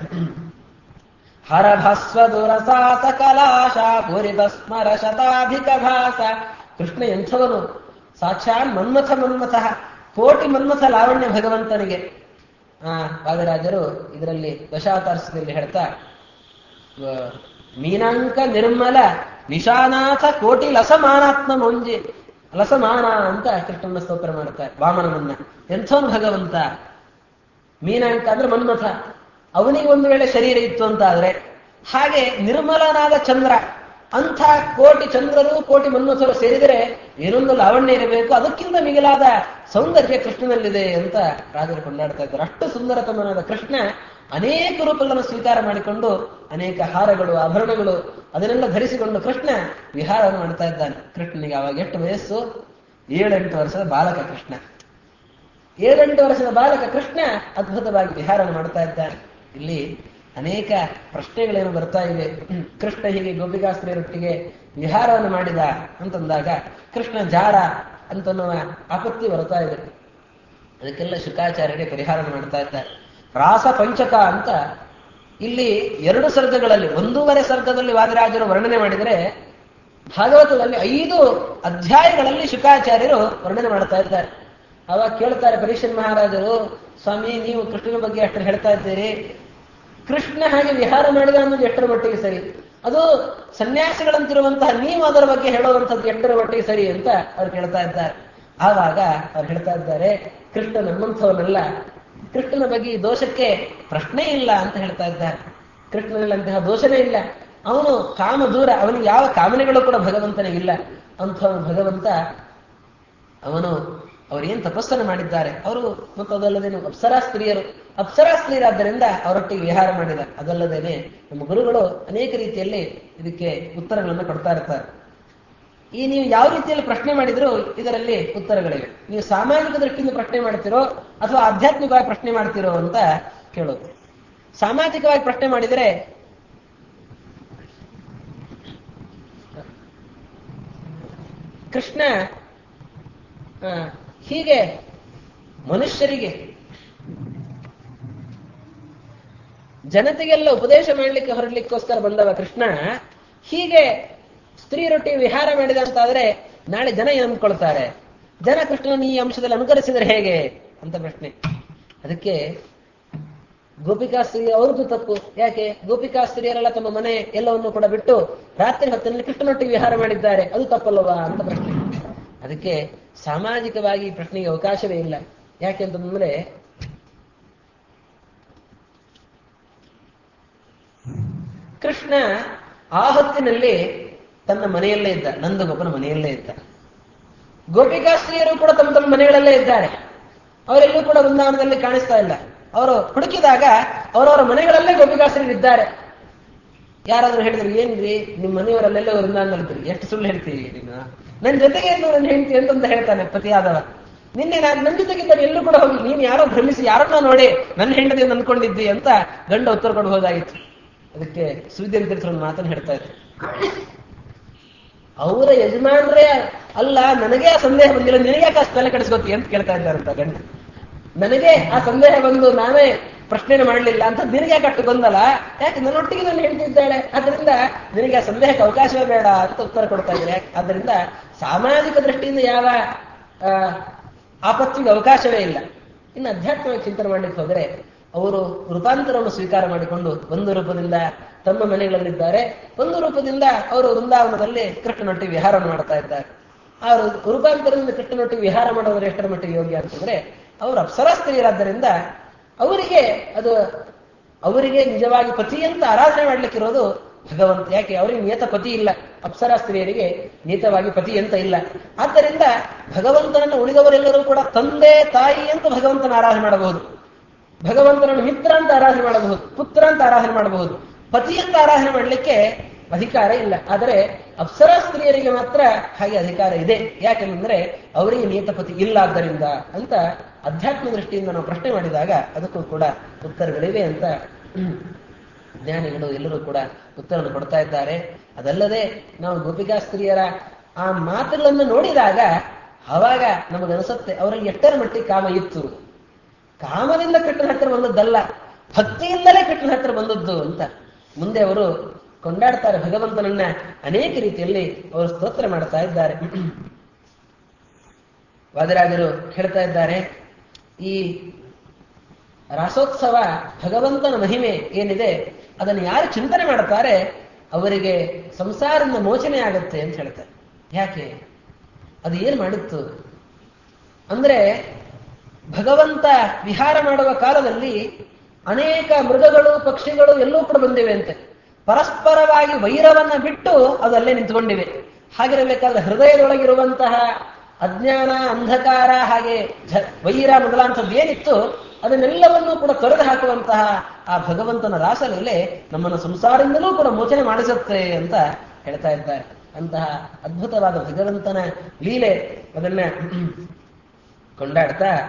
ಹರಭಸ್ವ ದುರಸಾಸ ಕಲಾಶ ಪೂರಿತ ಸ್ಮರ ಶತಾಧಿಕ ಭಾಸ ಕೃಷ್ಣ ಎಂಥವನು ಸಾಕ್ಷಾತ್ ಮನ್ಮಥ ಮನ್ಮಥ ಕೋಟಿ ಮನ್ಮಥ ಲಾವಣ್ಯ ಭಗವಂತನಿಗೆ ಆ ವಾದರಾಜರು ಇದರಲ್ಲಿ ದಶಾವತಾರಸದಲ್ಲಿ ಹೇಳ್ತಾ ಆ, ಮೀನಾಂಕ ನಿರ್ಮಲ ನಿಶಾನಾಥ ಕೋಟಿ ಲಸಮಾನಾತ್ಮ ಮುಂಜಿ ಲಸಮಾನ ಅಂತ ಕೃಷ್ಣನ ಸ್ತೋತ್ರ ಮಾಡ್ತಾರೆ ವಾಮನನನ್ನ ಎಂಥವನು ಭಗವಂತ ಮೀನಾಂಕ ಅಂದ್ರೆ ಮನ್ಮಥ ಅವನಿಗೆ ಒಂದು ವೇಳೆ ಶರೀರ ಇತ್ತು ಅಂತ ಆದ್ರೆ ಹಾಗೆ ನಿರ್ಮಲನಾದ ಚಂದ್ರ ಅಂಥ ಕೋಟಿ ಚಂದ್ರರು ಕೋಟಿ ಮನ್ಮಥರು ಸೇರಿದರೆ ಏನೊಂದು ಲಾವಣ್ಯ ಇರಬೇಕು ಅದಕ್ಕಿಂತ ಮಿಗಿಲಾದ ಸೌಂದರ್ಯ ಕೃಷ್ಣನಲ್ಲಿದೆ ಅಂತ ರಾಜರು ಕೊಂಡಾಡ್ತಾ ಇದ್ದಾರೆ ಅಷ್ಟು ಸುಂದರತಮನಾದ ಕೃಷ್ಣ ಅನೇಕ ರೂಪಗಳನ್ನು ಸ್ವೀಕಾರ ಮಾಡಿಕೊಂಡು ಅನೇಕ ಹಾರಗಳು ಆಭರಣಗಳು ಅದನ್ನೆಲ್ಲ ಧರಿಸಿಕೊಂಡು ಕೃಷ್ಣ ವಿಹಾರವನ್ನು ಮಾಡ್ತಾ ಇದ್ದಾನೆ ಕೃಷ್ಣನಿಗೆ ಅವಾಗ ಎಷ್ಟು ವಯಸ್ಸು ಏಳೆಂಟು ವರ್ಷದ ಬಾಲಕ ಕೃಷ್ಣ ಏಳೆಂಟು ವರ್ಷದ ಬಾಲಕ ಕೃಷ್ಣ ಅದ್ಭುತವಾಗಿ ವಿಹಾರವನ್ನು ಮಾಡ್ತಾ ಇದ್ದಾನೆ ಇಲ್ಲಿ ಅನೇಕ ಪ್ರಶ್ನೆಗಳೇನು ಬರ್ತಾ ಇವೆ ಹ್ಮ್. ಕೃಷ್ಣ ಹೀಗೆ ಗೋಪಿಕಾಸ್ತ್ರೀಯರೊಟ್ಟಿಗೆ ವಿಹಾರವನ್ನು ಮಾಡಿದ ಅಂತಂದಾಗ ಕೃಷ್ಣ ಜಾರ ಅಂತನ್ನುವ ಆಪತ್ತಿ ಬರ್ತಾ ಇದೆ ಅದಕ್ಕೆಲ್ಲ ಶುಕಾಚಾರ್ಯರಿಗೆ ಪರಿಹಾರ ಮಾಡ್ತಾ ಇದ್ದಾರೆ ರಾಸ ಪಂಚಕ ಅಂತ ಇಲ್ಲಿ ಎರಡು ಸರ್ಗಗಳಲ್ಲಿ ಒಂದೂವರೆ ಸರ್ಗದಲ್ಲಿ ವಾದಿರಾಜರು ವರ್ಣನೆ ಮಾಡಿದರೆ ಭಾಗವತದಲ್ಲಿ ಐದು ಅಧ್ಯಾಯಗಳಲ್ಲಿ ಶುಕಾಚಾರ್ಯರು ವರ್ಣನೆ ಮಾಡ್ತಾ ಇದ್ದಾರೆ ಅವಾಗ ಕೇಳ್ತಾರೆ ಪರೀಕ್ಷನ್ ಮಹಾರಾಜರು ಸ್ವಾಮಿ ನೀವು ಕೃಷ್ಣನ ಬಗ್ಗೆ ಅಷ್ಟು ಹೇಳ್ತಾ ಇದ್ದೀರಿ ಕೃಷ್ಣ ಹಾಗೆ ವಿಹಾರ ಮಾಡಿದ ಅನ್ನೋದು ಎಷ್ಟರ ಮಟ್ಟಿಗೆ ಸರಿ ಅದು ಸನ್ಯಾಸಿಗಳಂತಿರುವಂತಹ ನೀವು ಅದರ ಬಗ್ಗೆ ಹೇಳುವಂಥದ್ದು ಎಷ್ಟರ ಮಟ್ಟಿಗೆ ಸರಿ ಅಂತ ಅವ್ರು ಕೇಳ್ತಾ ಇದ್ದಾರೆ ಆವಾಗ ಅವ್ರು ಹೇಳ್ತಾ ಇದ್ದಾರೆ ಕೃಷ್ಣ ನಮ್ಮಂಥವನಲ್ಲ ಕೃಷ್ಣನ ಬಗ್ಗೆ ಈ ದೋಷಕ್ಕೆ ಪ್ರಶ್ನೆ ಇಲ್ಲ ಅಂತ ಹೇಳ್ತಾ ಇದ್ದಾರೆ ಕೃಷ್ಣನಲ್ಲಿ ಅಂತಹ ದೋಷನೇ ಇಲ್ಲ ಅವನು ಕಾಮ ದೂರ ಅವನಿಗೆ ಯಾವ ಕಾಮನೆಗಳು ಕೂಡ ಭಗವಂತನಿಗಿಲ್ಲ ಅಂಥವನು ಭಗವಂತ ಅವನು ಅವರೇನ್ ತಪಸ್ಸನ್ನು ಮಾಡಿದ್ದಾರೆ ಅವರು ಮತ್ತು ಅದಲ್ಲದೇನೆ ಅಪ್ಸರಾ ಸ್ತ್ರೀಯರು ಅಪ್ಸರಾ ಸ್ತ್ರೀಯರಾದ್ದರಿಂದ ಅವರೊಟ್ಟಿಗೆ ವಿಹಾರ ಮಾಡಿದ ಅದಲ್ಲದೇನೆ ನಮ್ಮ ಗುರುಗಳು ಅನೇಕ ರೀತಿಯಲ್ಲಿ ಇದಕ್ಕೆ ಉತ್ತರಗಳನ್ನು ಕೊಡ್ತಾ ಇರ್ತಾರೆ ಈ ನೀವು ಯಾವ ರೀತಿಯಲ್ಲಿ ಪ್ರಶ್ನೆ ಮಾಡಿದ್ರು ಇದರಲ್ಲಿ ಉತ್ತರಗಳಿವೆ ನೀವು ಸಾಮಾಜಿಕ ದೃಷ್ಟಿಯಿಂದ ಪ್ರಶ್ನೆ ಮಾಡ್ತಿರೋ ಅಥವಾ ಆಧ್ಯಾತ್ಮಿಕವಾಗಿ ಪ್ರಶ್ನೆ ಮಾಡ್ತಿರೋ ಅಂತ ಕೇಳೋದು ಸಾಮಾಜಿಕವಾಗಿ ಪ್ರಶ್ನೆ ಮಾಡಿದರೆ ಕೃಷ್ಣ ಆ, ಹೀಗೆ ಮನುಷ್ಯರಿಗೆ ಜನತೆಗೆಲ್ಲ ಉಪದೇಶ ಮಾಡಲಿಕ್ಕೆ ಹೊರಡ್ಲಿಕ್ಕೋಸ್ಕರ ಬಂದವ ಕೃಷ್ಣ ಹೀಗೆ ಸ್ತ್ರೀಯರೊಟ್ಟಿಗೆ ವಿಹಾರ ಮಾಡಿದ ಅಂತಾದ್ರೆ ನಾಳೆ ಜನ ಏನ್ ಅಂದ್ಕೊಳ್ತಾರೆ ಜನ ಕೃಷ್ಣನ ಈ ಅಂಶದಲ್ಲಿ ಅನುಕರಿಸಿದರೆ ಹೇಗೆ ಅಂತ ಪ್ರಶ್ನೆ ಅದಕ್ಕೆ ಗೋಪಿಕಾ ಸ್ತ್ರೀ ಅವ್ರದ್ದು ತಪ್ಪು ಯಾಕೆ ಗೋಪಿಕಾ ಸ್ತ್ರೀಯರೆಲ್ಲ ತಮ್ಮ ಮನೆ ಎಲ್ಲವನ್ನು ಕೂಡ ಬಿಟ್ಟು ರಾತ್ರಿ ಹೊತ್ತಿನಲ್ಲಿ ಕೃಷ್ಣನೊಟ್ಟಿಗೆ ವಿಹಾರ ಮಾಡಿದ್ದಾರೆ ಅದು ತಪ್ಪಲ್ಲವಾ ಅಂತ ಪ್ರಶ್ನೆ ಅದಕ್ಕೆ ಸಾಮಾಜಿಕವಾಗಿ ಈ ಪ್ರಶ್ನೆಗೆ ಅವಕಾಶವೇ ಇಲ್ಲ ಯಾಕೆ ಅಂತಂದ್ರೆ ಕೃಷ್ಣ ಆ ಹೊತ್ತಿನಲ್ಲಿ ತನ್ನ ಮನೆಯಲ್ಲೇ ಇದ್ದ ನಂದಗೋಪನ ಮನೆಯಲ್ಲೇ ಇದ್ದ ಗೋಪಿಕಾ ಸ್ತ್ರೀಯರು ಕೂಡ ತಮ್ಮ ತಮ್ಮ ಮನೆಗಳಲ್ಲೇ ಇದ್ದಾರೆ ಅವರೆಲ್ಲೂ ಕೂಡ ವೃಂದಾವನದಲ್ಲಿ ಕಾಣಿಸ್ತಾ ಇಲ್ಲ ಅವರು ಹುಡುಕಿದಾಗ ಅವರವರ ಮನೆಗಳಲ್ಲೇ ಗೋಪಿಕಾ ಸ್ತ್ರೀಯರು ಇದ್ದಾರೆ ಯಾರಾದ್ರೂ ಹೇಳಿದ್ರು ಏನ್ರಿ ನಿಮ್ಮ ಮನೆಯವರಲ್ಲೆಲ್ಲ ವೃಂದಾವನದಲ್ಲಿ ಎಷ್ಟು ಸುಳ್ಳು ಹೇಳ್ತೀರಿ ನೀನು ನನ್ನ ಜೊತೆಗೆ ಇದ್ದು ನನ್ನ ಹೆಂಡತಿ ಅಂತಂತ ಹೇಳ್ತಾನೆ ಪತಿಯಾದವ ನಿನ್ನೆ ನಾನು ನನ್ನ ಜೊತೆಗಿದ್ದರೆ ಎಲ್ಲೂ ಕೂಡ ಹೋಗಿ ನೀನು ಯಾರೋ ಭ್ರಮಿಸಿ ಯಾರನ್ನ ನೋಡಿ ನನ್ನ ಹೆಂಡತಿ ಅಂತ ಅನ್ಕೊಂಡಿದ್ದಿ ಅಂತ ಗಂಡ ಉತ್ತರ ಕೊಡಬಹುದಾಗಿತ್ತು ಅದಕ್ಕೆ ಸುದ್ದಿ ಅಂತ ಒಂದು ಮಾತನ್ನು ಹೇಳ್ತಾ ಇದ್ರು ಅವರ ಯಜಮಾನ್ರೇ ಅಲ್ಲ ನನಗೆ ಆ ಸಂದೇಹ ಬಂದಿಲ್ಲ ನಿನಗೆ ಯಾಕೆ ಅಷ್ಟು ತಲೆ ಕೆಡಿಸ್ಕೋತಿ ಅಂತ ಕೇಳ್ತಾ ಇದ್ದಾರಂತ ಗಂಡ ನನಗೆ ಆ ಸಂದೇಹ ಬಂದು ನಾವೇ ಪ್ರಶ್ನೆ ಮಾಡಲಿಲ್ಲ ಅಂತ ನಿನಗೆ ಯಾಕೆ ಅಷ್ಟು ಗೊಂದಲ ಯಾಕೆ ನನ್ನೊಟ್ಟಿಗೆ ನಾನು ಹೇಳ್ತಿದ್ದಾಳೆ ಅದರಿಂದ ನಿನಗೆ ಆ ಸಂದೇಹಕ್ಕೆ ಅವಕಾಶವೇ ಬೇಡ ಅಂತ ಉತ್ತರ ಕೊಡ್ತಾ ಇದ್ದಾರೆ ಆದ್ದರಿಂದ ಸಾಮಾಜಿಕ ದೃಷ್ಟಿಯಿಂದ ಯಾವ ಆ, ಆಪತ್ತಿಗೆ ಅವಕಾಶವೇ ಇಲ್ಲ ಇನ್ನು ಅಧ್ಯಾತ್ಮವಾಗಿ ಚಿಂತನೆ ಮಾಡಲಿಕ್ಕೆ ಹೋದರೆ ಅವರು ರೂಪಾಂತರವನ್ನು ಸ್ವೀಕಾರ ಮಾಡಿಕೊಂಡು ಒಂದು ರೂಪದಿಂದ ತಮ್ಮ ಮನೆಗಳಲ್ಲಿದ್ದಾರೆ ಒಂದು ರೂಪದಿಂದ ಅವರು ವೃಂದಾವನದಲ್ಲಿ ಕೃಷ್ಣನೊಟ್ಟಿಗೆ ವಿಹಾರವನ್ನು ಮಾಡ್ತಾ ಇದ್ದಾರೆ ಆ ರು- ರೂಪಾಂತರದಿಂದ ಕೃಷ್ಣನೊಟ್ಟಿಗೆ ವಿಹಾರ ಮಾಡೋದ್ರೆ ಎಷ್ಟರ ಮಟ್ಟಿಗೆ ಯೋಗ್ಯ ಅಂತಂದ್ರೆ ಅವರು ಅಪ್ಸರಾ ಸ್ತ್ರೀಯರಾದ್ದರಿಂದ ಅವರಿಗೆ ಅದು ಅವರಿಗೆ ನಿಜವಾಗಿ ಪತಿ ಅಂತ ಆರಾಧನೆ ಮಾಡ್ಲಿಕ್ಕಿರೋದು ಭಗವಂತ ಯಾಕೆ ಅವರಿಗೆ ನಿಯತ ಪತಿ ಇಲ್ಲ ಅಪ್ಸರಾ ಸ್ತ್ರೀಯರಿಗೆ ನಿಯತವಾಗಿ ಪತಿ ಅಂತ ಇಲ್ಲ ಆದ್ದರಿಂದ ಭಗವಂತನನ್ನು ಉಳಿದವರೆಲ್ಲರೂ ಕೂಡ ತಂದೆ ತಾಯಿ ಅಂತ ಭಗವಂತನ ಆರಾಧನೆ ಮಾಡಬಹುದು ಭಗವಂತನನ್ನು ಮಿತ್ರ ಅಂತ ಆರಾಧನೆ ಮಾಡಬಹುದು ಪುತ್ರ ಅಂತ ಆರಾಧನೆ ಮಾಡಬಹುದು ಪತಿ ಅಂತ ಆರಾಧನೆ ಮಾಡಲಿಕ್ಕೆ ಅಧಿಕಾರ ಇಲ್ಲ ಆದರೆ ಅಪ್ಸರಾ ಸ್ತ್ರೀಯರಿಗೆ ಮಾತ್ರ ಹಾಗೆ ಅಧಿಕಾರ ಇದೆ ಯಾಕೆಂದ್ರೆ ಅವರಿಗೆ ನಿಯತ ಪತಿ ಇಲ್ಲ ಆದ್ದರಿಂದ ಅಂತ ಅಧ್ಯಾತ್ಮ ದೃಷ್ಟಿಯಿಂದ ನಾವು ಪ್ರಶ್ನೆ ಮಾಡಿದಾಗ ಅದಕ್ಕೂ ಕೂಡ ಉತ್ತರಗಳಿವೆ ಅಂತ ಹ್ಮ್, ಜ್ಞಾನಿಗಳು ಎಲ್ಲರೂ ಕೂಡ ಉತ್ತರವನ್ನು ಕೊಡ್ತಾ ಇದ್ದಾರೆ ಅದಲ್ಲದೆ ನಾವು ಗೋಪಿಕಾ ಸ್ತ್ರೀಯರ ಆ ಮಾತುಗಳನ್ನು ನೋಡಿದಾಗ ಆವಾಗ ನಮಗನಿಸುತ್ತೆ ಅವರಲ್ಲಿ ಎಷ್ಟರ ಮಟ್ಟಿಗೆ ಕಾಮ ಇತ್ತು ಕಾಮದಿಂದ ಕೃಷ್ಣನ ಹತ್ರ ಬಂದದ್ದಲ್ಲ ಭಕ್ತಿಯಿಂದಲೇ ಕೃಷ್ಣನ ಹತ್ರ ಬಂದದ್ದು ಅಂತ ಮುಂದೆ ಅವರು ಕೊಂಡಾಡ್ತಾರೆ ಭಗವಂತನನ್ನ ಅನೇಕ ರೀತಿಯಲ್ಲಿ ಅವರು ಸ್ತೋತ್ರ ಮಾಡ್ತಾ ಇದ್ದಾರೆ ವಾದಿರಾಜರು ಹೇಳ್ತಾ ಇದ್ದಾರೆ ಈ ರಾಸೋತ್ಸವ ಭಗವಂತನ ಮಹಿಮೆ ಏನಿದೆ ಅದನ್ನು ಯಾರು ಚಿಂತನೆ ಮಾಡ್ತಾರೆ ಅವರಿಗೆ ಸಂಸಾರದಿಂದ ಮೋಚನೆ ಆಗುತ್ತೆ ಅಂತ ಹೇಳ್ತಾರೆ ಯಾಕೆ ಅದು ಏನ್ ಮಾಡಿತ್ತು ಅಂದ್ರೆ ಭಗವಂತ ವಿಹಾರ ಮಾಡುವ ಕಾಲದಲ್ಲಿ ಅನೇಕ ಮೃಗಗಳು ಪಕ್ಷಿಗಳು ಎಲ್ಲೂ ಕೂಡ ಬಂದಿವೆ ಅಂತೆ ಪರಸ್ಪರವಾಗಿ ವೈರವನ್ನ ಬಿಟ್ಟು ಅದಲ್ಲೇ ನಿಂತುಕೊಂಡಿವೆ ಹಾಗಿರಬೇಕಾದ್ರೆ ಹೃದಯದೊಳಗಿರುವಂತಹ ಅಜ್ಞಾನ ಅಂಧಕಾರ ಹಾಗೆ ಝ- ವೈರ ಮೊದಲಾಂಥದ್ದು ಏನಿತ್ತು ಅದನ್ನೆಲ್ಲವನ್ನೂ ಕೂಡ ತೊರೆದು ಹಾಕುವಂತಹ ಆ ಭಗವಂತನ ರಾಸಲೀಲೆ ನಮ್ಮನ್ನು ಸಂಸಾರದಿಂದಲೂ ಕೂಡ ಮೋಚನೆ ಮಾಡಿಸುತ್ತೆ ಅಂತ ಹೇಳ್ತಾ ಇದ್ದಾರೆ ಅಂತಹ ಅದ್ಭುತವಾದ ಭಗವಂತನ ಲೀಲೆ ಅದನ್ನ ಕೊಂಡಾಡ್ತಾ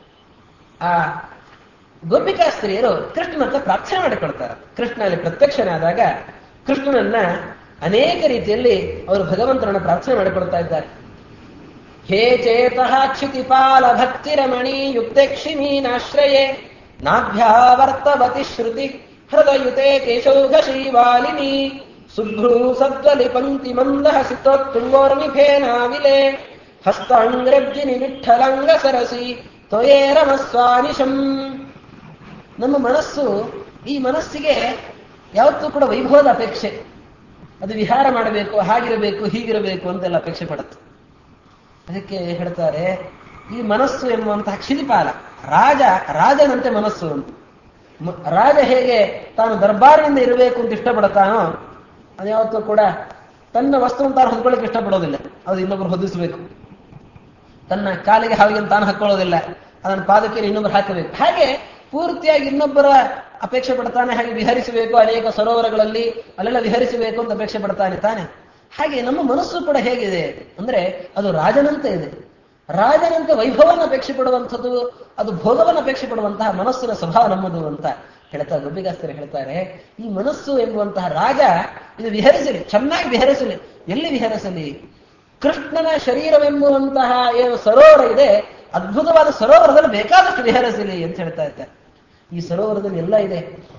ಆ ಗೋಪಿಕಾ ಸ್ತ್ರೀಯರು ಕೃಷ್ಣನ ಹತ್ರ ಪ್ರಾರ್ಥನೆ ಮಾಡಿಕೊಳ್ತಾರೆ ಕೃಷ್ಣ ಅಲ್ಲಿ ಪ್ರತ್ಯಕ್ಷನಾದಾಗ ಕೃಷ್ಣನನ್ನ ಅನೇಕ ರೀತಿಯಲ್ಲಿ ಅವರು ಭಗವಂತನನ್ನ ಪ್ರಾರ್ಥನೆ ಮಾಡಿಕೊಳ್ತಾ ಇದ್ದಾರೆ ಹೇ ಚೇತಃ ಕ್ಷಿತಿಪಾಲ ಭಕ್ತಿರಮಣಿ ಯುಕ್ತೆಕ್ಷಿಮೀನಾಶ್ರಯೇ ನಾಭ್ಯಾವರ್ತವತಿ ಶ್ರುತಿ ಹೃದಯುತೆ ಕೇಶೌಘ ಶ್ರೀವಾಲಿನಿ ಸುಭ್ರೂ ಸದ್ವಲಿ ಪಂಕ್ತಿ ಮಂದಹ ಸಿತೋತ್ತುಂಗೋರ್ಮಿಫೇನಾವಿಲೆ ಹಸ್ತಾಂಗ್ರಬ್ಜಿನಿ ವಿಠ್ಠಲಂಗ ಸರಸಿ ತ್ವಯೇರಮಸ್ವಾನಿಶಂ ನಮ್ಮ ಮನಸ್ಸು ಈ ಮನಸ್ಸಿಗೆ ಯಾವತ್ತೂ ಕೂಡ ವೈಭವದ ಅಪೇಕ್ಷೆ ಅದು ವಿಹಾರ ಮಾಡಬೇಕು ಹಾಗಿರಬೇಕು ಹೀಗಿರಬೇಕು ಅಂತೆಲ್ಲ ಅಪೇಕ್ಷೆ ಪಡುತ್ತೆ ಅದಕ್ಕೆ ಹೇಳ್ತಾರೆ ಈ ಮನಸ್ಸು ಎನ್ನುವಂತಹ ಕ್ಷಿತಿಪಾಲ ರಾಜ ರಾಜನಂತೆ ಮನಸ್ಸು ಅಂತ ಮ- ರಾಜ ಹೇಗೆ ತಾನು ದರ್ಬಾರಿನಿಂದ ಇರಬೇಕು ಅಂತ ಇಷ್ಟಪಡ್ತಾನೋ ಅದು ಯಾವತ್ತೂ ಕೂಡ ತನ್ನ ವಸ್ತುವನ್ನು ತಾನು ಹೊಂದ್ಕೊಳ್ಳಿಕ್ಕೆ ಇಷ್ಟಪಡೋದಿಲ್ಲ ಅದು ಇನ್ನೊಬ್ರು ಹೊದಿಸಬೇಕು ತನ್ನ ಕಾಲಿಗೆ ಹಾವಿಗೆ ತಾನು ಹಾಕೊಳ್ಳೋದಿಲ್ಲ ಅದನ್ನು ಪಾದಕ್ಕೆ ಇನ್ನೊಬ್ಬರು ಹಾಕಬೇಕು ಹಾಗೆ ಪೂರ್ತಿಯಾಗಿ ಇನ್ನೊಬ್ಬರ ಅಪೇಕ್ಷೆ ಪಡ್ತಾನೆ ಹಾಗೆ ವಿಹರಿಸಬೇಕು ಅನೇಕ ಸರೋವರಗಳಲ್ಲಿ ಅಲ್ಲೆಲ್ಲ ವಿಹರಿಸಬೇಕು ಅಂತ ಅಪೇಕ್ಷೆ ಪಡ್ತಾನೆ ತಾನೆ ಹಾಗೆ ನಮ್ಮ ಮನಸ್ಸು ಕೂಡ ಹೇಗಿದೆ ಅಂದ್ರೆ ಅದು ರಾಜನಂತೆ ಇದೆ ರಾಜನಂತೆ ವೈಭವವನ್ನು ಅಪೇಕ್ಷೆ ಪಡುವಂಥದ್ದು ಅದು ಭೋಗವನ್ನು ಅಪೇಕ್ಷೆ ಪಡುವಂತಹ ಮನಸ್ಸಿನ ಸ್ವಭಾವ ನಮ್ಮದು ಅಂತ ಹೇಳ್ತಾ ಗೋಪಿಗಾಸ್ತರು ಹೇಳ್ತಾರೆ ಈ ಮನಸ್ಸು ಎಂಬುವಂತಹ ರಾಜ ಇದು ವಿಹರಿಸಲಿ ಚೆನ್ನಾಗಿ ವಿಹರಿಸಲಿ ಎಲ್ಲಿ ವಿಹರಿಸಲಿ ಕೃಷ್ಣನ ಶರೀರವೆಂಬುವಂತಹ ಏನು ಸರೋವರ ಇದೆ ಅದ್ಭುತವಾದ ಸರೋವರದಲ್ಲಿ ಬೇಕಾದಷ್ಟು ವಿಹರಿಸಲಿ ಅಂತ ಹೇಳ್ತಾ ಇದ್ದಾರೆ ಈ ಸರೋವರದಲ್ಲಿ ಎಲ್ಲ ಇದೆ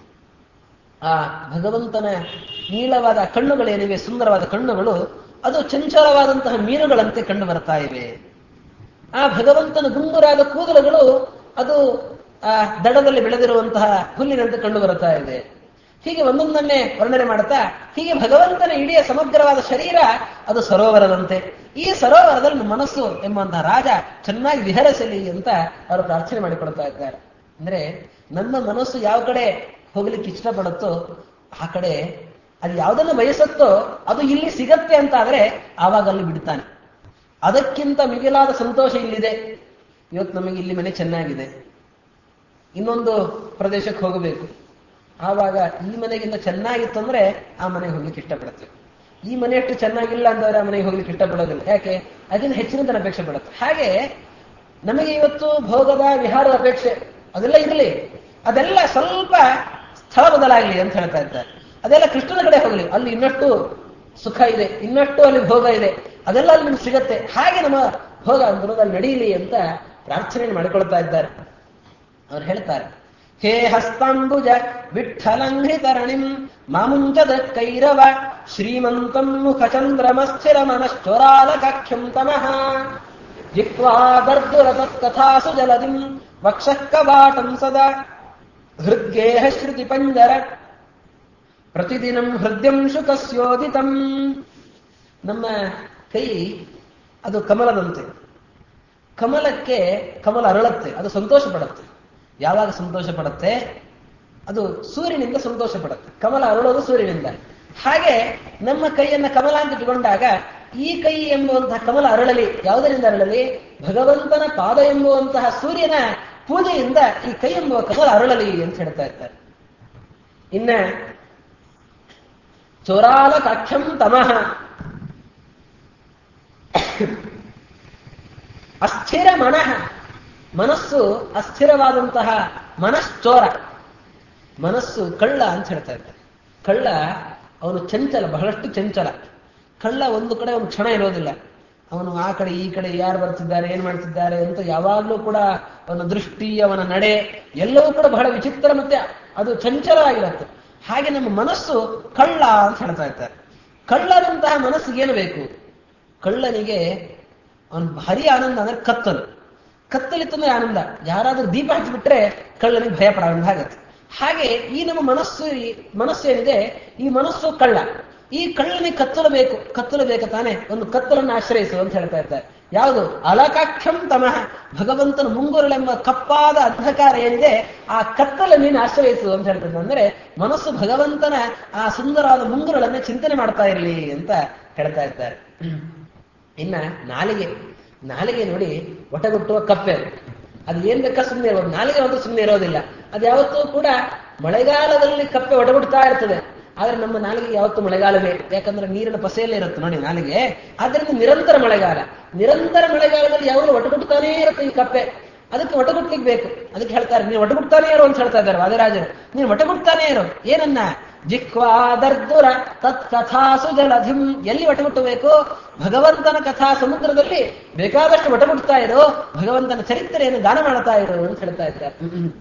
ಆ ಭಗವಂತನ ನೀಳವಾದ ಕಣ್ಣುಗಳೇನಿವೆ ಸುಂದರವಾದ ಕಣ್ಣುಗಳು ಅದು ಚಂಚಲವಾದಂತಹ ಮೀನುಗಳಂತೆ ಕಂಡು ಬರ್ತಾ ಇವೆ ಆ ಭಗವಂತನ ಗುಂಗುರಾದ ಕೂದಲುಗಳು ಅದು ಆ ದಡದಲ್ಲಿ ಬೆಳೆದಿರುವಂತಹ ಹುಲ್ಲಿನಂತೆ ಕಂಡು ಬರುತ್ತಾ ಇದೆ ಹೀಗೆ ಒಂದೊಂದನ್ನೇ ವರ್ಣನೆ ಮಾಡ್ತಾ ಹೀಗೆ ಭಗವಂತನ ಇಡೀ ಸಮಗ್ರವಾದ ಶರೀರ ಅದು ಸರೋವರದಂತೆ ಈ ಸರೋವರದಲ್ಲಿ ನಮ್ಮ ಮನಸ್ಸು ಎಂಬಂತಹ ರಾಜ ಚೆನ್ನಾಗಿ ವಿಹರಿಸಲಿ ಅಂತ ಅವರು ಪ್ರಾರ್ಥನೆ ಮಾಡಿಕೊಳ್ತಾ ಇದ್ದಾರೆ ಅಂದ್ರೆ ನಮ್ಮ ಮನಸ್ಸು ಯಾವ ಕಡೆ ಹೋಗ್ಲಿಕ್ಕೆ ಇಷ್ಟಪಡುತ್ತೋ ಆ ಕಡೆ ಅದು ಯಾವುದನ್ನು ಬಯಸುತ್ತೋ ಅದು ಇಲ್ಲಿ ಸಿಗತ್ತೆ ಅಂತ ಆದ್ರೆ ಆವಾಗ ಅಲ್ಲಿ ಬಿಡ್ತಾನೆ ಅದಕ್ಕಿಂತ ಮಿಗಿಲಾದ ಸಂತೋಷ ಇಲ್ಲಿದೆ ಇವತ್ತು ನಮಗೆ ಇಲ್ಲಿ ಮನೆ ಚೆನ್ನಾಗಿದೆ ಇನ್ನೊಂದು ಪ್ರದೇಶಕ್ಕೆ ಹೋಗಬೇಕು ಆವಾಗ ಈ ಮನೆಗಿಂತ ಚೆನ್ನಾಗಿತ್ತು ಅಂದ್ರೆ ಆ ಮನೆಗೆ ಹೋಗ್ಲಿಕ್ಕೆ ಇಷ್ಟಪಡುತ್ತೆ ಈ ಮನೆ ಅಷ್ಟು ಚೆನ್ನಾಗಿಲ್ಲ ಅಂತಂದ್ರೆ ಆ ಮನೆಗೆ ಹೋಗ್ಲಿಕ್ಕೆ ಇಷ್ಟಪಡೋದಿಲ್ಲ ಯಾಕೆ ಅದನ್ನ ಹೆಚ್ಚಿನ ಅಪೇಕ್ಷೆ ಪಡುತ್ತೆ ಹಾಗೆ ನಮಗೆ ಇವತ್ತು ಭೋಗದ ವಿಹಾರದ ಅಪೇಕ್ಷೆ ಅದೆಲ್ಲ ಇರಲಿ ಅದೆಲ್ಲ ಸ್ವಲ್ಪ ಸ್ಥಳ ಬದಲಾಗಲಿ ಅಂತ ಹೇಳ್ತಾ ಇದ್ದಾರೆ ಅದೆಲ್ಲ ಕೃಷ್ಣನ ಕಡೆ ಹೋಗಲಿ ಅಲ್ಲಿ ಇನ್ನಷ್ಟು ಸುಖ ಇದೆ ಇನ್ನಷ್ಟು ಅಲ್ಲಿ ಭೋಗ ಇದೆ ಅದೆಲ್ಲ ಅಲ್ಲಿ ನಿಮ್ಗೆ ಸಿಗತ್ತೆ ಹಾಗೆ ನಮ್ಮ ಭೋಗ ಅಂತರೋದಲ್ಲಿ ನಡೀಲಿ ಅಂತ ಪ್ರಾರ್ಥನೆ ಮಾಡಿಕೊಳ್ತಾ ಇದ್ದಾರೆ ಅವ್ರು ಹೇಳ್ತಾರೆ ಹೇ ಹಸ್ತಾಂಬುಜ ವಿಠಲಂಘ್ರಿತರಣಿಂ ಮಾಮುಂಚದ ಕೈರವ ಶ್ರೀಮಂತಂ ಮುಖ ಚಂದ್ರಮಸ್ಥಿರ ಮನಶ್ಚೋರಾಲಕಾಖ್ಯಂ ತಮಃ ಜಿಕ್ವಾದರ್ದುರ ತತ್ಕಥಾಸು ಜಲದಿಂ ವಕ್ಷಃ ಕವಾಟಂ ಸದಾ ಹೃದ್ಗೇಹ ಶ್ರುತಿ ಪಂಜರ ಪ್ರತಿದಿನಂ ಹೃದಯಂ ಶುಕಸ್ಯೋದಿತಂ ನಮ್ಮ ಕೈ ಅದು ಕಮಲದಂತೆ ಕಮಲಕ್ಕೆ ಕಮಲ ಅರಳುತ್ತೆ ಅದು ಸಂತೋಷ ಪಡುತ್ತೆ ಯಾವಾಗ ಸಂತೋಷ ಪಡುತ್ತೆ ಅದು ಸೂರ್ಯನಿಂದ ಸಂತೋಷ ಪಡುತ್ತೆ ಕಮಲ ಅರಳೋದು ಸೂರ್ಯನಿಂದ ಹಾಗೆ ನಮ್ಮ ಕೈಯನ್ನ ಕಮಲ ಅಂತ ಇಟ್ಟುಕೊಂಡಾಗ ಈ ಕೈ ಎಂಬುವಂತಹ ಕಮಲ ಅರಳಲಿ ಯಾವುದರಿಂದ ಅರಳಲಿ ಭಗವಂತನ ಪಾದ ಎಂಬುವಂತಹ ಸೂರ್ಯನ ಪೂಜೆಯಿಂದ ಈ ಕೈ ಎಂಬುವ ಕಮಲ ಅರಳಲಿ ಅಂತ ಹೇಳ್ತಾ ಇರ್ತಾರೆ ಇನ್ನ ಚೋರಾಲ ಕಾಕ್ಷಂ ತಮಃ ಅಸ್ಥಿರ ಮನಃ ಮನಸ್ಸು ಅಸ್ಥಿರವಾದಂತಹ ಮನಶ್ಚೋರ ಮನಸ್ಸು ಕಳ್ಳ ಅಂತ ಹೇಳ್ತಾ ಇದ್ದಾರೆ ಕಳ್ಳ ಅವನು ಚಂಚಲ ಬಹಳಷ್ಟು ಚಂಚಲ ಕಳ್ಳ ಒಂದು ಕಡೆ ಒಂದು ಕ್ಷಣ ಇರೋದಿಲ್ಲ ಅವನು ಆ ಕಡೆ ಈ ಕಡೆ ಯಾರು ಬರ್ತಿದ್ದಾರೆ ಏನ್ ಮಾಡ್ತಿದ್ದಾರೆ ಅಂತ ಯಾವಾಗಲೂ ಕೂಡ ಅವನ ದೃಷ್ಟಿ ಅವನ ನಡೆ ಎಲ್ಲವೂ ಕೂಡ ಬಹಳ ವಿಚಿತ್ರ ಮತ್ತೆ ಅದು ಚಂಚಲ ಆಗಿರುತ್ತೆ ಹಾಗೆ ನಮ್ಮ ಮನಸ್ಸು ಕಳ್ಳ ಅಂತ ಹೇಳ್ತಾ ಇರ್ತಾರೆ ಕಳ್ಳನಂತಹ ಮನಸ್ಸಿಗೆ ಏನು ಬೇಕು ಕಳ್ಳನಿಗೆ ಅವನ್ ಭಾರಿ ಆನಂದ ಅಂದ್ರೆ ಕತ್ತಲು ಕತ್ತಲಿತ್ತಂದ್ರೆ ಆನಂದ ಯಾರಾದ್ರೂ ದೀಪ ಹಚ್ಚಿಬಿಟ್ರೆ ಕಳ್ಳನಿಗೆ ಭಯ ಪಡೋಂಗ ಆಗತ್ತೆ ಹಾಗೆ ಈ ನಮ್ಮ ಮನಸ್ಸು ಈ ಮನಸ್ಸು ಏನಿದೆ ಈ ಮನಸ್ಸು ಕಳ್ಳ ಈ ಕಳ್ಳನಿಗೆ ಕತ್ತಲು ಬೇಕು ಕತ್ತಲು ಬೇಕು ತಾನೆ ಒಂದು ಕತ್ತಲನ್ನು ಆಶ್ರಯಿಸು ಅಂತ ಹೇಳ್ತಾ ಇರ್ತಾರೆ ಯಾವುದು ಅಲಕಾಕ್ಷಂ ತಮಃ ಭಗವಂತನ ಮುಂಗುರುಳೆಂಬ ಕಪ್ಪಾದ ಅಂಧಕಾರ ಏನಿದೆ ಆ ಕತ್ತಲ ನೀನು ಆಶ್ರಯಿಸು ಅಂತ ಹೇಳ್ತದೆ ಅಂದ್ರೆ ಮನಸ್ಸು ಭಗವಂತನ ಆ ಸುಂದರವಾದ ಮುಂಗುರುಳನ್ನ ಚಿಂತನೆ ಮಾಡ್ತಾ ಇರಲಿ ಅಂತ ಹೇಳ್ತಾ ಇರ್ತಾರೆ ಇನ್ನ ನಾಲಿಗೆ ನಾಲಿಗೆ ನೋಡಿ ಒಟಗುಟ್ಟುವ ಕಪ್ಪೆ ಅದು. ಅದು ಏನ್ ಬೇಕಾ ಸುಮ್ಮನೆ ಇರೋದು ನಾಲಿಗೆ ಒಂದು ಸುಮ್ಮನೆ ಇರೋದಿಲ್ಲ ಅದು ಯಾವತ್ತೂ ಕೂಡ ಮಳೆಗಾಲದಲ್ಲಿ ಕಪ್ಪೆ ಒಟಗುಡ್ತಾ ಇರ್ತದೆ ಆದ್ರೆ ನಮ್ಮ ನಾಲಿಗೆ ಯಾವತ್ತೂ ಮಳೆಗಾಲವೇ ಯಾಕಂದ್ರೆ ನೀರಿನ ಪಸೆಯಲ್ಲೇ ಇರುತ್ತೆ ನೋಡಿ ನಾಲಿಗೆ ಆದ್ರಿಂದ ನಿರಂತರ ಮಳೆಗಾಲ ನಿರಂತರ ಮಳೆಗಾಲದಲ್ಲಿ ಯಾವಾಗಲೂ ಒಟಗುಟ್ತಾನೇ ಇರುತ್ತೆ ಈ ಕಪ್ಪೆ ಅದಕ್ಕೆ ಒಟಗುಟ್ಲಿಕ್ಕೆ ಬೇಕು ಅದಕ್ಕೆ ಹೇಳ್ತಾರೆ ನೀನು ಒಟಗುಟ್ತಾನೇ ಇರು ಅಂತ ಹೇಳ್ತಾ ಇದ್ದಾರೆ ವಾದಿರಾಜರು ನೀನು ಒಟಗುಟ್ತಾನೇ ಇರು ಏನನ್ನ ಜಿಕ್ವಾದರ್ದುರ ತತ್ ಕಥಾಸು ಜಲಧಿಂ ಎಲ್ಲಿ ಒಟಗುಟ್ಟಬೇಕು ಭಗವಂತನ ಕಥಾ ಸಮುದ್ರದಲ್ಲಿ ಬೇಕಾದಷ್ಟು ಒಟಗುಟ್ತಾ ಇರು ಭಗವಂತನ ಚರಿತ್ರೆಯನ್ನು ಗಾನ ಮಾಡ್ತಾ ಇರು ಅಂತ ಹೇಳ್ತಾ ಇದ್ದಾರೆ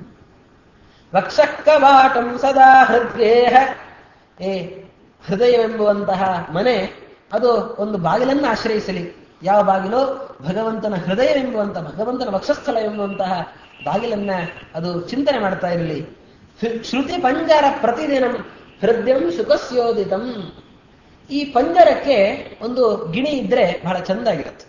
ವಕ್ಷಕ್ಕವಾಟಂ ಸದಾ ಹೃದ್ಗೇಹ ಏ ಹೃದಯವೆಂಬುವಂತಹ ಮನೆ ಅದು ಒಂದು ಬಾಗಿಲನ್ನು ಆಶ್ರಯಿಸಲಿ ಯಾವ ಬಾಗಿಲು ಭಗವಂತನ ಹೃದಯವೆಂಬುವಂತಹ ಭಗವಂತನ ವಕ್ಷಸ್ಥಳ ಎಂಬುವಂತಹ ಬಾಗಿಲನ್ನ ಅದು ಚಿಂತನೆ ಮಾಡ್ತಾ ಇರಲಿ ಶ್ರುತಿ ಪಂಜರ ಪ್ರತಿದಿನ ಹೃದಯಂ ಸುಖಸ್ಯೋದಿತಂ ಈ ಪಂಜರಕ್ಕೆ ಒಂದು ಗಿಣಿ ಇದ್ರೆ ಬಹಳ ಚಂದಾಗಿರುತ್ತೆ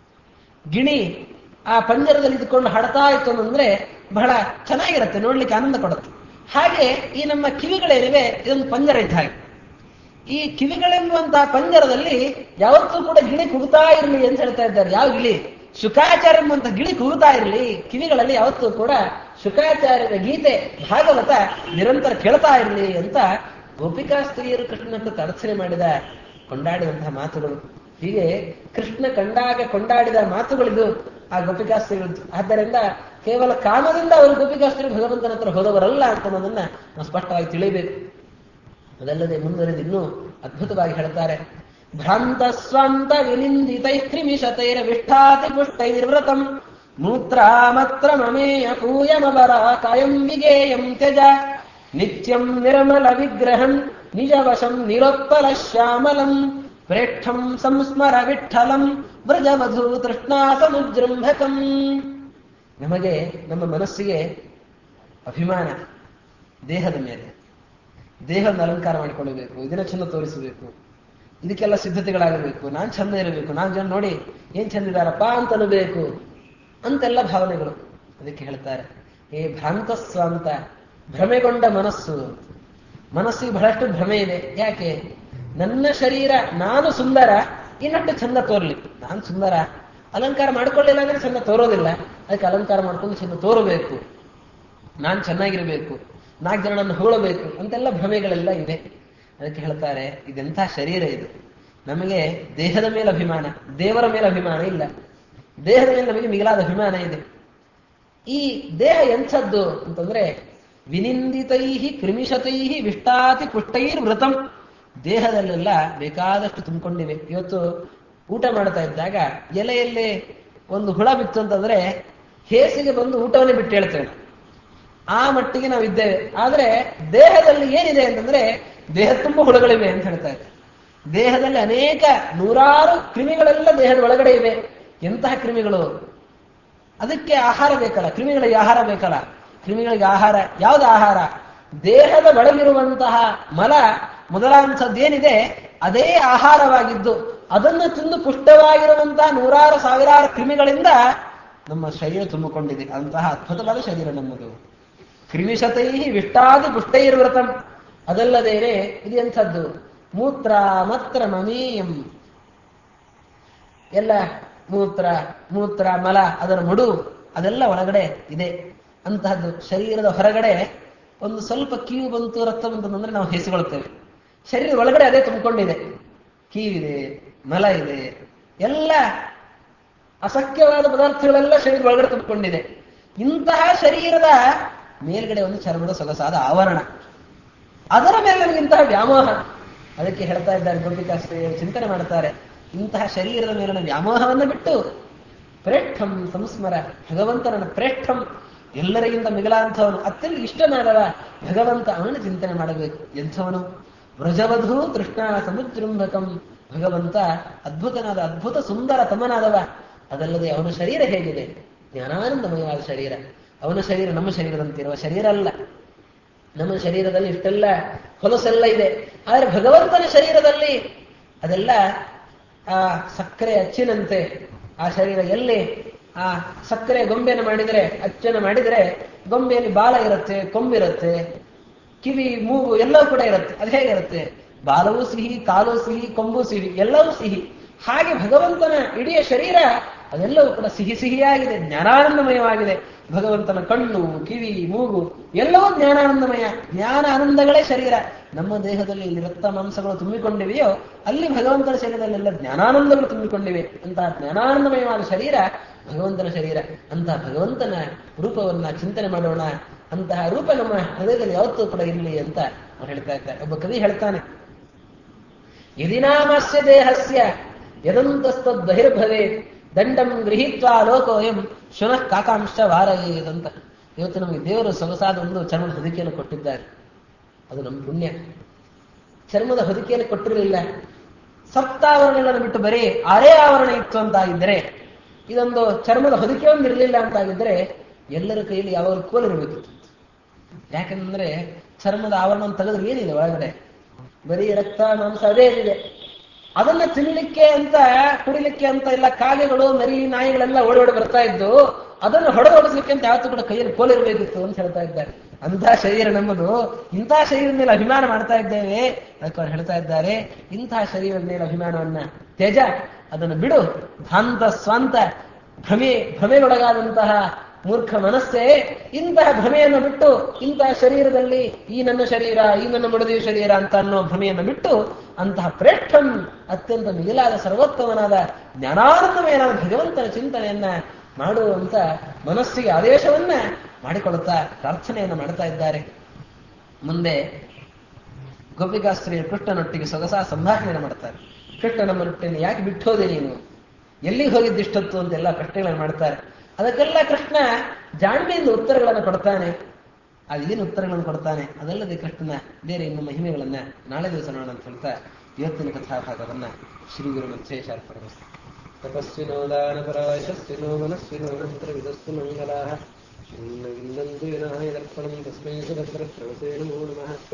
ಗಿಣಿ ಆ ಪಂಜರದಲ್ಲಿ ಇದ್ಕೊಂಡು ಹಾಡ್ತಾ ಇತ್ತು ಅಂದ್ರೆ ಬಹಳ ಚೆನ್ನಾಗಿರುತ್ತೆ ನೋಡ್ಲಿಕ್ಕೆ ಆನಂದ ಕೊಡುತ್ತೆ ಹಾಗೆ ಈ ನಮ್ಮ ಕಿವಿಗಳೇನಿವೆ ಇದೊಂದು ಪಂಜರ ಇದ್ದ ಹಾಗೆ ಈ ಕಿವಿಗಳೆಂಬುವಂತಹ ಪಂಜರದಲ್ಲಿ ಯಾವತ್ತೂ ಕೂಡ ಗಿಳಿ ಕೂಗುತ್ತಾ ಇರಲಿ ಅಂತ ಹೇಳ್ತಾ ಇದ್ದಾರೆ ಯಾವ ಗಿಳಿ ಶುಕಾಚಾರ್ಯ ಎಂಬಂತ ಗಿಳಿ ಕೂಗುತ್ತಾ ಇರಲಿ ಕಿವಿಗಳಲ್ಲಿ ಯಾವತ್ತೂ ಕೂಡ ಶುಕಾಚಾರ್ಯರ ಗೀತೆ ಭಾಗವತ ನಿರಂತರ ಕೇಳ್ತಾ ಇರಲಿ ಅಂತ ಗೋಪಿಕಾ ಸ್ತ್ರೀಯರು ಕೃಷ್ಣನನ್ನು ಪ್ರಾರ್ಥನೆ ಮಾಡಿದ ಕೊಂಡಾಡಿದಂತಹ ಮಾತುಗಳು ಹೀಗೆ ಕೃಷ್ಣ ಕಂಡಾಗ ಕೊಂಡಾಡಿದ ಮಾತುಗಳಿದು ಆ ಗೋಪಿಕಾ ಸ್ತ್ರೀಗಳು ಆದ್ದರಿಂದ ಕೇವಲ ಕಾಮದಿಂದ ಅವರು ಗೋಪಿಕಾ ಸ್ತ್ರೀ ಭಗವಂತನ ಹತ್ರ ಹೋದವರಲ್ಲ ಅಂತ ಅನ್ನೋದನ್ನ ನಾವು ಸ್ಪಷ್ಟವಾಗಿ ತಿಳಿಬೇಕು ಅದಲ್ಲದೆ ಮುಂದುವರೆದು ಇನ್ನೂ ಅದ್ಭುತವಾಗಿ ಹೇಳ್ತಾರೆ ಭ್ರಾಂತ ಸ್ವಂತ ವಿನಿಂದಿತೈ ಕ್ರಿಮಿಶತೈರ ವಿಷ್ಠಾತಿ ಪುಷ್ಟೈರ್ವ್ರತಂ ಮೂತ್ರಾಮತ್ರ ಮಮೇಯ ಪೂಯಮವರ ಕಾಯಂ ವಿಗೇಯಂ ತ್ಯಜ ನಿತ್ಯಂ ನಿರ್ಮಲ ವಿಗ್ರಹಂ ನಿಜವಶಂ ನಿರೋತ್ಪಲ ಶ್ಯಾಮಲಂ ಪ್ರೇಷ್ಠಂ ಸಂಸ್ಮರ ವಿಠಲಂ ವ್ರಜವಧು ತೃಷ್ಣಾಸಮುಜೃಂಭಕಂ ನಮಗೆ ನಮ್ಮ ಮನಸ್ಸಿಗೆ ಅಭಿಮಾನ ದೇಹದ ಮೇಲೆ ದೇಹವನ್ನು ಅಲಂಕಾರ ಮಾಡಿಕೊಳ್ಳಬೇಕು ಇದನ್ನ ಚಂದ ತೋರಿಸಬೇಕು ಇದಕ್ಕೆಲ್ಲ ಸಿದ್ಧತೆಗಳಾಗಬೇಕು ನಾನ್ ಚಂದ ಇರಬೇಕು ನಾನ್ ಜನ ನೋಡಿ ಏನ್ ಚಂದ ಇದಾರಪ್ಪ ಅಂತ ಅನ್ನಬೇಕು ಅಂತೆಲ್ಲ ಭಾವನೆಗಳು ಅದಕ್ಕೆ ಹೇಳ್ತಾರೆ ಏ ಭ್ರಾಂತಸ್ವ ಅಂತ ಭ್ರಮೆಗೊಂಡ ಮನಸ್ಸು ಮನಸ್ಸಿಗೆ ಬಹಳಷ್ಟು ಭ್ರಮೆ ಇದೆ ಯಾಕೆ ನನ್ನ ಶರೀರ ನಾನು ಸುಂದರ ಇನ್ನಷ್ಟು ಚಂದ ತೋರ್ಲಿ ನಾನು ಸುಂದರ ಅಲಂಕಾರ ಮಾಡ್ಕೊಳ್ಳಿಲ್ಲ ಅಂದ್ರೆ ಚಂದ ತೋರೋದಿಲ್ಲ ಅದಕ್ಕೆ ಅಲಂಕಾರ ಮಾಡ್ಕೊಂಡು ಚಂದ ತೋರಬೇಕು ನಾನ್ ಚೆನ್ನಾಗಿರ್ಬೇಕು ನಾಲ್ಕು ಜನರನ್ನು ಹೊಗಳಬೇಕು ಅಂತೆಲ್ಲ ಭ್ರಮೆಗಳೆಲ್ಲ ಇದೆ ಅದಕ್ಕೆ ಹೇಳ್ತಾರೆ ಇದೆಂಥ ಶರೀರ ಇದು ನಮಗೆ ದೇಹದ ಮೇಲೆ ಅಭಿಮಾನ ದೇವರ ಮೇಲೆ ಅಭಿಮಾನ ಇಲ್ಲ ದೇಹದ ಮೇಲೆ ನಮಗೆ ಮಿಗಿಲಾದ ಅಭಿಮಾನ ಇದೆ ಈ ದೇಹ ಎಂಥದ್ದು ಅಂತಂದ್ರೆ ವಿನಿಂದಿತೈ ಕ್ರಿಮಿಶತೈ ವಿಷ್ಟಾತಿ ಪುಷ್ಟೈರ್ ವೃತಂ ದೇಹದಲ್ಲೆಲ್ಲ ಬೇಕಾದಷ್ಟು ತುಂಬಿಕೊಂಡಿವೆ ಇವತ್ತು ಊಟ ಮಾಡ್ತಾ ಇದ್ದಾಗ ಎಲೆಯಲ್ಲಿ ಒಂದು ಹುಳ ಬಿತ್ತು ಅಂತಂದ್ರೆ ಹೇಸಿಗೆ ಬಂದು ಊಟವನ್ನೇ ಬಿಟ್ಟು ಹೇಳ್ತೇವೆ ಆ ಮಟ್ಟಿಗೆ ನಾವು ಇದ್ದೇವೆ ಆದ್ರೆ ದೇಹದಲ್ಲಿ ಏನಿದೆ ಅಂತಂದ್ರೆ ದೇಹ ತುಂಬ ಹುಳುಗಳಿವೆ ಅಂತ ಹೇಳ್ತಾ ಇದ್ದಾರೆ ದೇಹದಲ್ಲಿ ಅನೇಕ ನೂರಾರು ಕ್ರಿಮಿಗಳೆಲ್ಲ ದೇಹದ ಒಳಗಡೆ ಇವೆ ಎಂತಹ ಕ್ರಿಮಿಗಳು ಅದಕ್ಕೆ ಆಹಾರ ಬೇಕಲ್ಲ ಕ್ರಿಮಿಗಳಿಗೆ ಆಹಾರ ಬೇಕಲ್ಲ ಕ್ರಿಮಿಗಳಿಗೆ ಆಹಾರ ಯಾವ್ದು ಆಹಾರ ದೇಹದ ಒಳಗಿರುವಂತಹ ಮಲ ಮೊದಲಾಂಥದ್ದೇನಿದೆ ಅದೇ ಆಹಾರವಾಗಿದ್ದು ಅದನ್ನು ತಿಂದು ಪುಷ್ಟವಾಗಿರುವಂತಹ ನೂರಾರು ಸಾವಿರಾರು ಕ್ರಿಮಿಗಳಿಂದ ನಮ್ಮ ಶರೀರ ತುಂಬಿಕೊಂಡಿದೆ ಅಂತಹ ಅದ್ಭುತವಾದ ಶರೀರ ನಮ್ಮದು ಕ್ರಿಮಿಶತೈ ವಿಷ್ಟಾದಿ ಪುಷ್ಟೈರ್ವ್ರತಂ ಅದಲ್ಲದೇನೆ ಇದು ಎಂಥದ್ದು ಮೂತ್ರ ಮತ್ರ ಮಮೀಯಂ ಎಲ್ಲ ಮೂತ್ರ ಮೂತ್ರ ಮಲ ಅದರ ಮಡು ಅದೆಲ್ಲ ಒಳಗಡೆ ಇದೆ ಅಂತಹದ್ದು ಶರೀರದ ಹೊರಗಡೆ ಒಂದು ಸ್ವಲ್ಪ ಕೀವು ಬಂತು ರಕ್ತ ಬಂತು ಅಂದ್ರೆ ನಾವು ಹೆಸಗೊಳ್ತೇವೆ ಶರೀರದ ಒಳಗಡೆ ಅದೇ ತುಂಬಿಕೊಂಡಿದೆ ಕೀವಿದೆ ಮಲ ಇದೆ ಎಲ್ಲ ಅಸಖ್ಯವಾದ ಪದಾರ್ಥಗಳೆಲ್ಲ ಶರೀರದ ಒಳಗಡೆ ತುಂಬಿಕೊಂಡಿದೆ ಇಂತಹ ಶರೀರದ ಮೇಲ್ಗಡೆ ಒಂದು ಚರ್ಮದ ಸೊಗಸಾದ ಆವರಣ ಅದರ ಮೇಲೆ ನಮಗೆ ಇಂತಹ ವ್ಯಾಮೋಹ ಅದಕ್ಕೆ ಹೇಳ್ತಾ ಇದ್ದಾರೆ ಗೋಪಿಕಾಶ್ರೀ ಚಿಂತನೆ ಮಾಡ್ತಾರೆ ಇಂತಹ ಶರೀರದ ಮೇಲಿನ ವ್ಯಾಮೋಹವನ್ನು ಬಿಟ್ಟು ಪ್ರೇಷ್ಠಂ ಸಂಸ್ಮರ ಭಗವಂತನನ್ನ ಪ್ರೇಷ್ಠಂ ಎಲ್ಲರಿಗಿಂತ ಮಿಗಲಾಂಥವನು ಅತ್ಯಂತ ಇಷ್ಟನಾದವ ಭಗವಂತ ಅವನ ಚಿಂತನೆ ಮಾಡಬೇಕು ಎಂಥವನು ವ್ರಜವಧು ಕೃಷ್ಣ ಸಮುಜೃಂಭಕಂ ಭಗವಂತ ಅದ್ಭುತನಾದ ಅದ್ಭುತ ಸುಂದರ ತಮನಾದವ ಅದಲ್ಲದೆ ಅವನ ಶರೀರ ಹೇಗಿದೆ ಜ್ಞಾನಾನಂದಮಯವಾದ ಶರೀರ ಅವನ ಶರೀರ ನಮ್ಮ ಶರೀರದಂತಿರುವ ಶರೀರ ಅಲ್ಲ ನಮ್ಮ ಶರೀರದಲ್ಲಿ ಇಷ್ಟೆಲ್ಲ ಹೊಲಸೆಲ್ಲ ಇದೆ ಆದರೆ ಭಗವಂತನ ಶರೀರದಲ್ಲಿ ಅದೆಲ್ಲ ಆ ಸಕ್ಕರೆ ಅಚ್ಚಿನಂತೆ ಆ ಶರೀರ ಎಲ್ಲಿ ಆ ಸಕ್ಕರೆ ಗೊಂಬೆಯನ್ನು ಮಾಡಿದರೆ ಅಚ್ಚನ್ನು ಮಾಡಿದರೆ ಗೊಂಬೆಯಲ್ಲಿ ಬಾಲ ಇರುತ್ತೆ ಕೊಂಬಿರುತ್ತೆ ಕಿವಿ ಮೂಗು ಎಲ್ಲವೂ ಕೂಡ ಇರುತ್ತೆ ಅದು ಹೇಗಿರುತ್ತೆ ಬಾಲವೂ ಸಿಹಿ ಕಾಲು ಸಿಹಿ ಕೊಂಬು ಸಿಹಿ ಎಲ್ಲವೂ ಸಿಹಿ ಹಾಗೆ ಭಗವಂತನ ಇಡೀ ಶರೀರ ಅದೆಲ್ಲವೂ ಕೂಡ ಸಿಹಿ ಸಿಹಿಯಾಗಿದೆ ಜ್ಞಾನಾನಂದಮಯವಾಗಿದೆ ಭಗವಂತನ ಕಣ್ಣು ಕಿವಿ ಮೂಗು ಎಲ್ಲವೂ ಜ್ಞಾನಾನಂದಮಯ ಜ್ಞಾನ ಆನಂದಗಳೇ ಶರೀರ ನಮ್ಮ ದೇಹದಲ್ಲಿ ಇಲ್ಲಿ ರಕ್ತ ಮಾಂಸಗಳು ತುಂಬಿಕೊಂಡಿವೆಯೋ ಅಲ್ಲಿ ಭಗವಂತನ ಶರೀರದಲ್ಲೆಲ್ಲ ಜ್ಞಾನಾನಂದಗಳು ತುಂಬಿಕೊಂಡಿವೆ ಅಂತಹ ಜ್ಞಾನಾನಂದಮಯವಾದ ಶರೀರ ಭಗವಂತನ ಶರೀರ ಅಂತಹ ಭಗವಂತನ ರೂಪವನ್ನ ಚಿಂತನೆ ಮಾಡೋಣ ಅಂತಹ ರೂಪ ನಮ್ಮ ಹೃದಯದಲ್ಲಿ ಯಾವತ್ತೂ ಕೂಡ ಇರಲಿ ಅಂತ ಅವ್ರು ಹೇಳ್ತಾ ಇದ್ದಾರೆ ಒಬ್ಬ ಕವಿ ಹೇಳ್ತಾನೆ ಯದಿನಾಮಸ್ಯ ದೇಹಸ್ಯ ಯದಂತಸ್ತದ್ ಬಹಿರ್ಭವೇ ದಂಡಂ ಗೃಹೀತ್ವಾ ಲೋಕೋಯಂ ಶುನಃ ಕಾಕಾಂಶ ವಾರಯೇದ್ ಅಂತ ಇವತ್ತು ನಮಗೆ ದೇವರು ಸೊಗಸಾದ ಒಂದು ಚರ್ಮದ ಹೊದಿಕೆಯನ್ನು ಕೊಟ್ಟಿದ್ದಾರೆ ಅದು ನಮ್ಮ ಪುಣ್ಯ ಚರ್ಮದ ಹೊದಿಕೆಯನ್ನು ಕೊಟ್ಟಿರಲಿಲ್ಲ ಸಪ್ತಾವರಣಗಳನ್ನು ಬಿಟ್ಟು ಬರೀ ಅರೆ ಆವರಣ ಇತ್ತು ಅಂತ ಇದ್ದರೆ ಇದೊಂದು ಚರ್ಮದ ಹೊದಿಕೆ ಒಂದು ಇರಲಿಲ್ಲ ಅಂತ ಆಗಿದ್ರೆ ಎಲ್ಲರ ಕೈಯಲ್ಲಿ ಯಾವಾಗ ಕೋಲಿರಬೇಕಿತ್ತು ಯಾಕಂದ್ರೆ ಚರ್ಮದ ಆವರಣವನ್ನು ತೆಗೆದ್ರೆ ಏನಿದೆ ಒಳಗಡೆ ಬರೀ ರಕ್ತ ಮಾಂಸ ಅದೇ ಇದೆ ಅದನ್ನ ತಿನ್ಲಿಕ್ಕೆ ಅಂತ ಕುಡಿಲಿಕ್ಕೆ ಅಂತ ಎಲ್ಲ ಕಾಗೆಗಳು ಮರಿ ನಾಯಿಗಳೆಲ್ಲ ಓಡೋಡಿ ಬರ್ತಾ ಇದ್ದು ಅದನ್ನು ಹೊಡೆದೊಡಿಸ್ಲಿಕ್ಕೆ ಅಂತ ಯಾವತ್ತೂ ಕೂಡ ಕೈಯಲ್ಲಿ ಕೋಲಿರಬೇಕಿತ್ತು ಅಂತ ಹೇಳ್ತಾ ಇದ್ದಾರೆ ಅಂತಹ ಶರೀರ ನಮ್ಮದು ಇಂತಹ ಶರೀರದ ಮೇಲೆ ಅಭಿಮಾನ ಮಾಡ್ತಾ ಇದ್ದೇವೆ ಅದಕ್ಕೆ ಅವ್ರು ಹೇಳ್ತಾ ಇದ್ದಾರೆ ಇಂತಹ ಶರೀರದ ಮೇಲೆ ಅಭಿಮಾನವನ್ನ ತ್ಯಜ ಅದನ್ನು ಬಿಡು ಭ್ರಾಂತ ಸ್ವಂತ ಭ್ರಮೆ ಭ್ರಮೆಗೊಳಗಾದಂತಹ ಮೂರ್ಖ ಮನಸ್ಸೇ ಇಂತಹ ಭ್ರಮೆಯನ್ನು ಬಿಟ್ಟು ಇಂತಹ ಶರೀರದಲ್ಲಿ ಈ ನನ್ನ ಶರೀರ ಈ ನನ್ನ ಮುಡದಿಯ ಶರೀರ ಅಂತ ಅನ್ನೋ ಭ್ರಮೆಯನ್ನು ಬಿಟ್ಟು ಅಂತಹ ಪ್ರೇಷ್ಠಂ ಅತ್ಯಂತ ಮಿಗಿಲಾದ ಸರ್ವೋತ್ತಮನಾದ ಜ್ಞಾನಾನಂದಮಯನಾದ ಭಗವಂತನ ಚಿಂತನೆಯನ್ನ ಮಾಡುವಂತ ಮನಸ್ಸಿಗೆ ಆದೇಶವನ್ನ ಮಾಡಿಕೊಳ್ಳುತ್ತಾ ಪ್ರಾರ್ಥನೆಯನ್ನು ಮಾಡ್ತಾ ಇದ್ದಾರೆ ಮುಂದೆ ಗೋಪಿಕಾಸ್ತ್ರೀಯರು ಕೃಷ್ಣನೊಟ್ಟಿಗೆ ಸೊಗಸ ಸಂಭಾಷಣೆ ಮಾಡ್ತಾರೆ ಕೃಷ್ಣ ನಮ್ಮನೊಟ್ಟಿಗೆ ಯಾಕೆ ಬಿಟ್ಟು ಹೋದೆ ನೀನು ಎಲ್ಲಿಗೆ ಹೋಗಿದ್ದಿಷ್ಟೊತ್ತು ಅಂತೆಲ್ಲ ಪ್ರಶ್ನೆಗಳನ್ನು ಮಾಡ್ತಾರೆ ಅದಕ್ಕೆಲ್ಲ ಕೃಷ್ಣ ಜಾಣ್ಮೆಯಿಂದ ಉತ್ತರಗಳನ್ನು ಕೊಡ್ತಾನೆ ಅದೇನು ಉತ್ತರಗಳನ್ನು ಕೊಡ್ತಾನೆ ಅದಲ್ಲದೆ ಕೃಷ್ಣನ ಬೇರೆ ಇನ್ನು ಮಹಿಮೆಗಳನ್ನ ನಾಳೆ ದಿವಸ ನೋಡೋಣ ಅಂತ ಹೇಳ್ತಾ ಇವತ್ತಿನ ಕಥಾಭಾಗವನ್ನ ಶ್ರೀ ಗುರು ಮಧ್ವೇಶಾರ್ಪಣ ತಪಸ್ವಿನೋ ದಾನಪರಾಶಸ್ವಿನೋ ಮನಸ್ವಿನೋ ಮಂತ್ರವಿದಸ್ಸು ಮಂಗಲಾಃ ಇನ್ನವಿಲ್ಲಂದು ವಿನಾಯ ದರ್ಪಣಂ ತಸ್ಮೈ ಸುಭದ್ರ ಪ್ರವಸೇ ನಮೋ ನಮಃ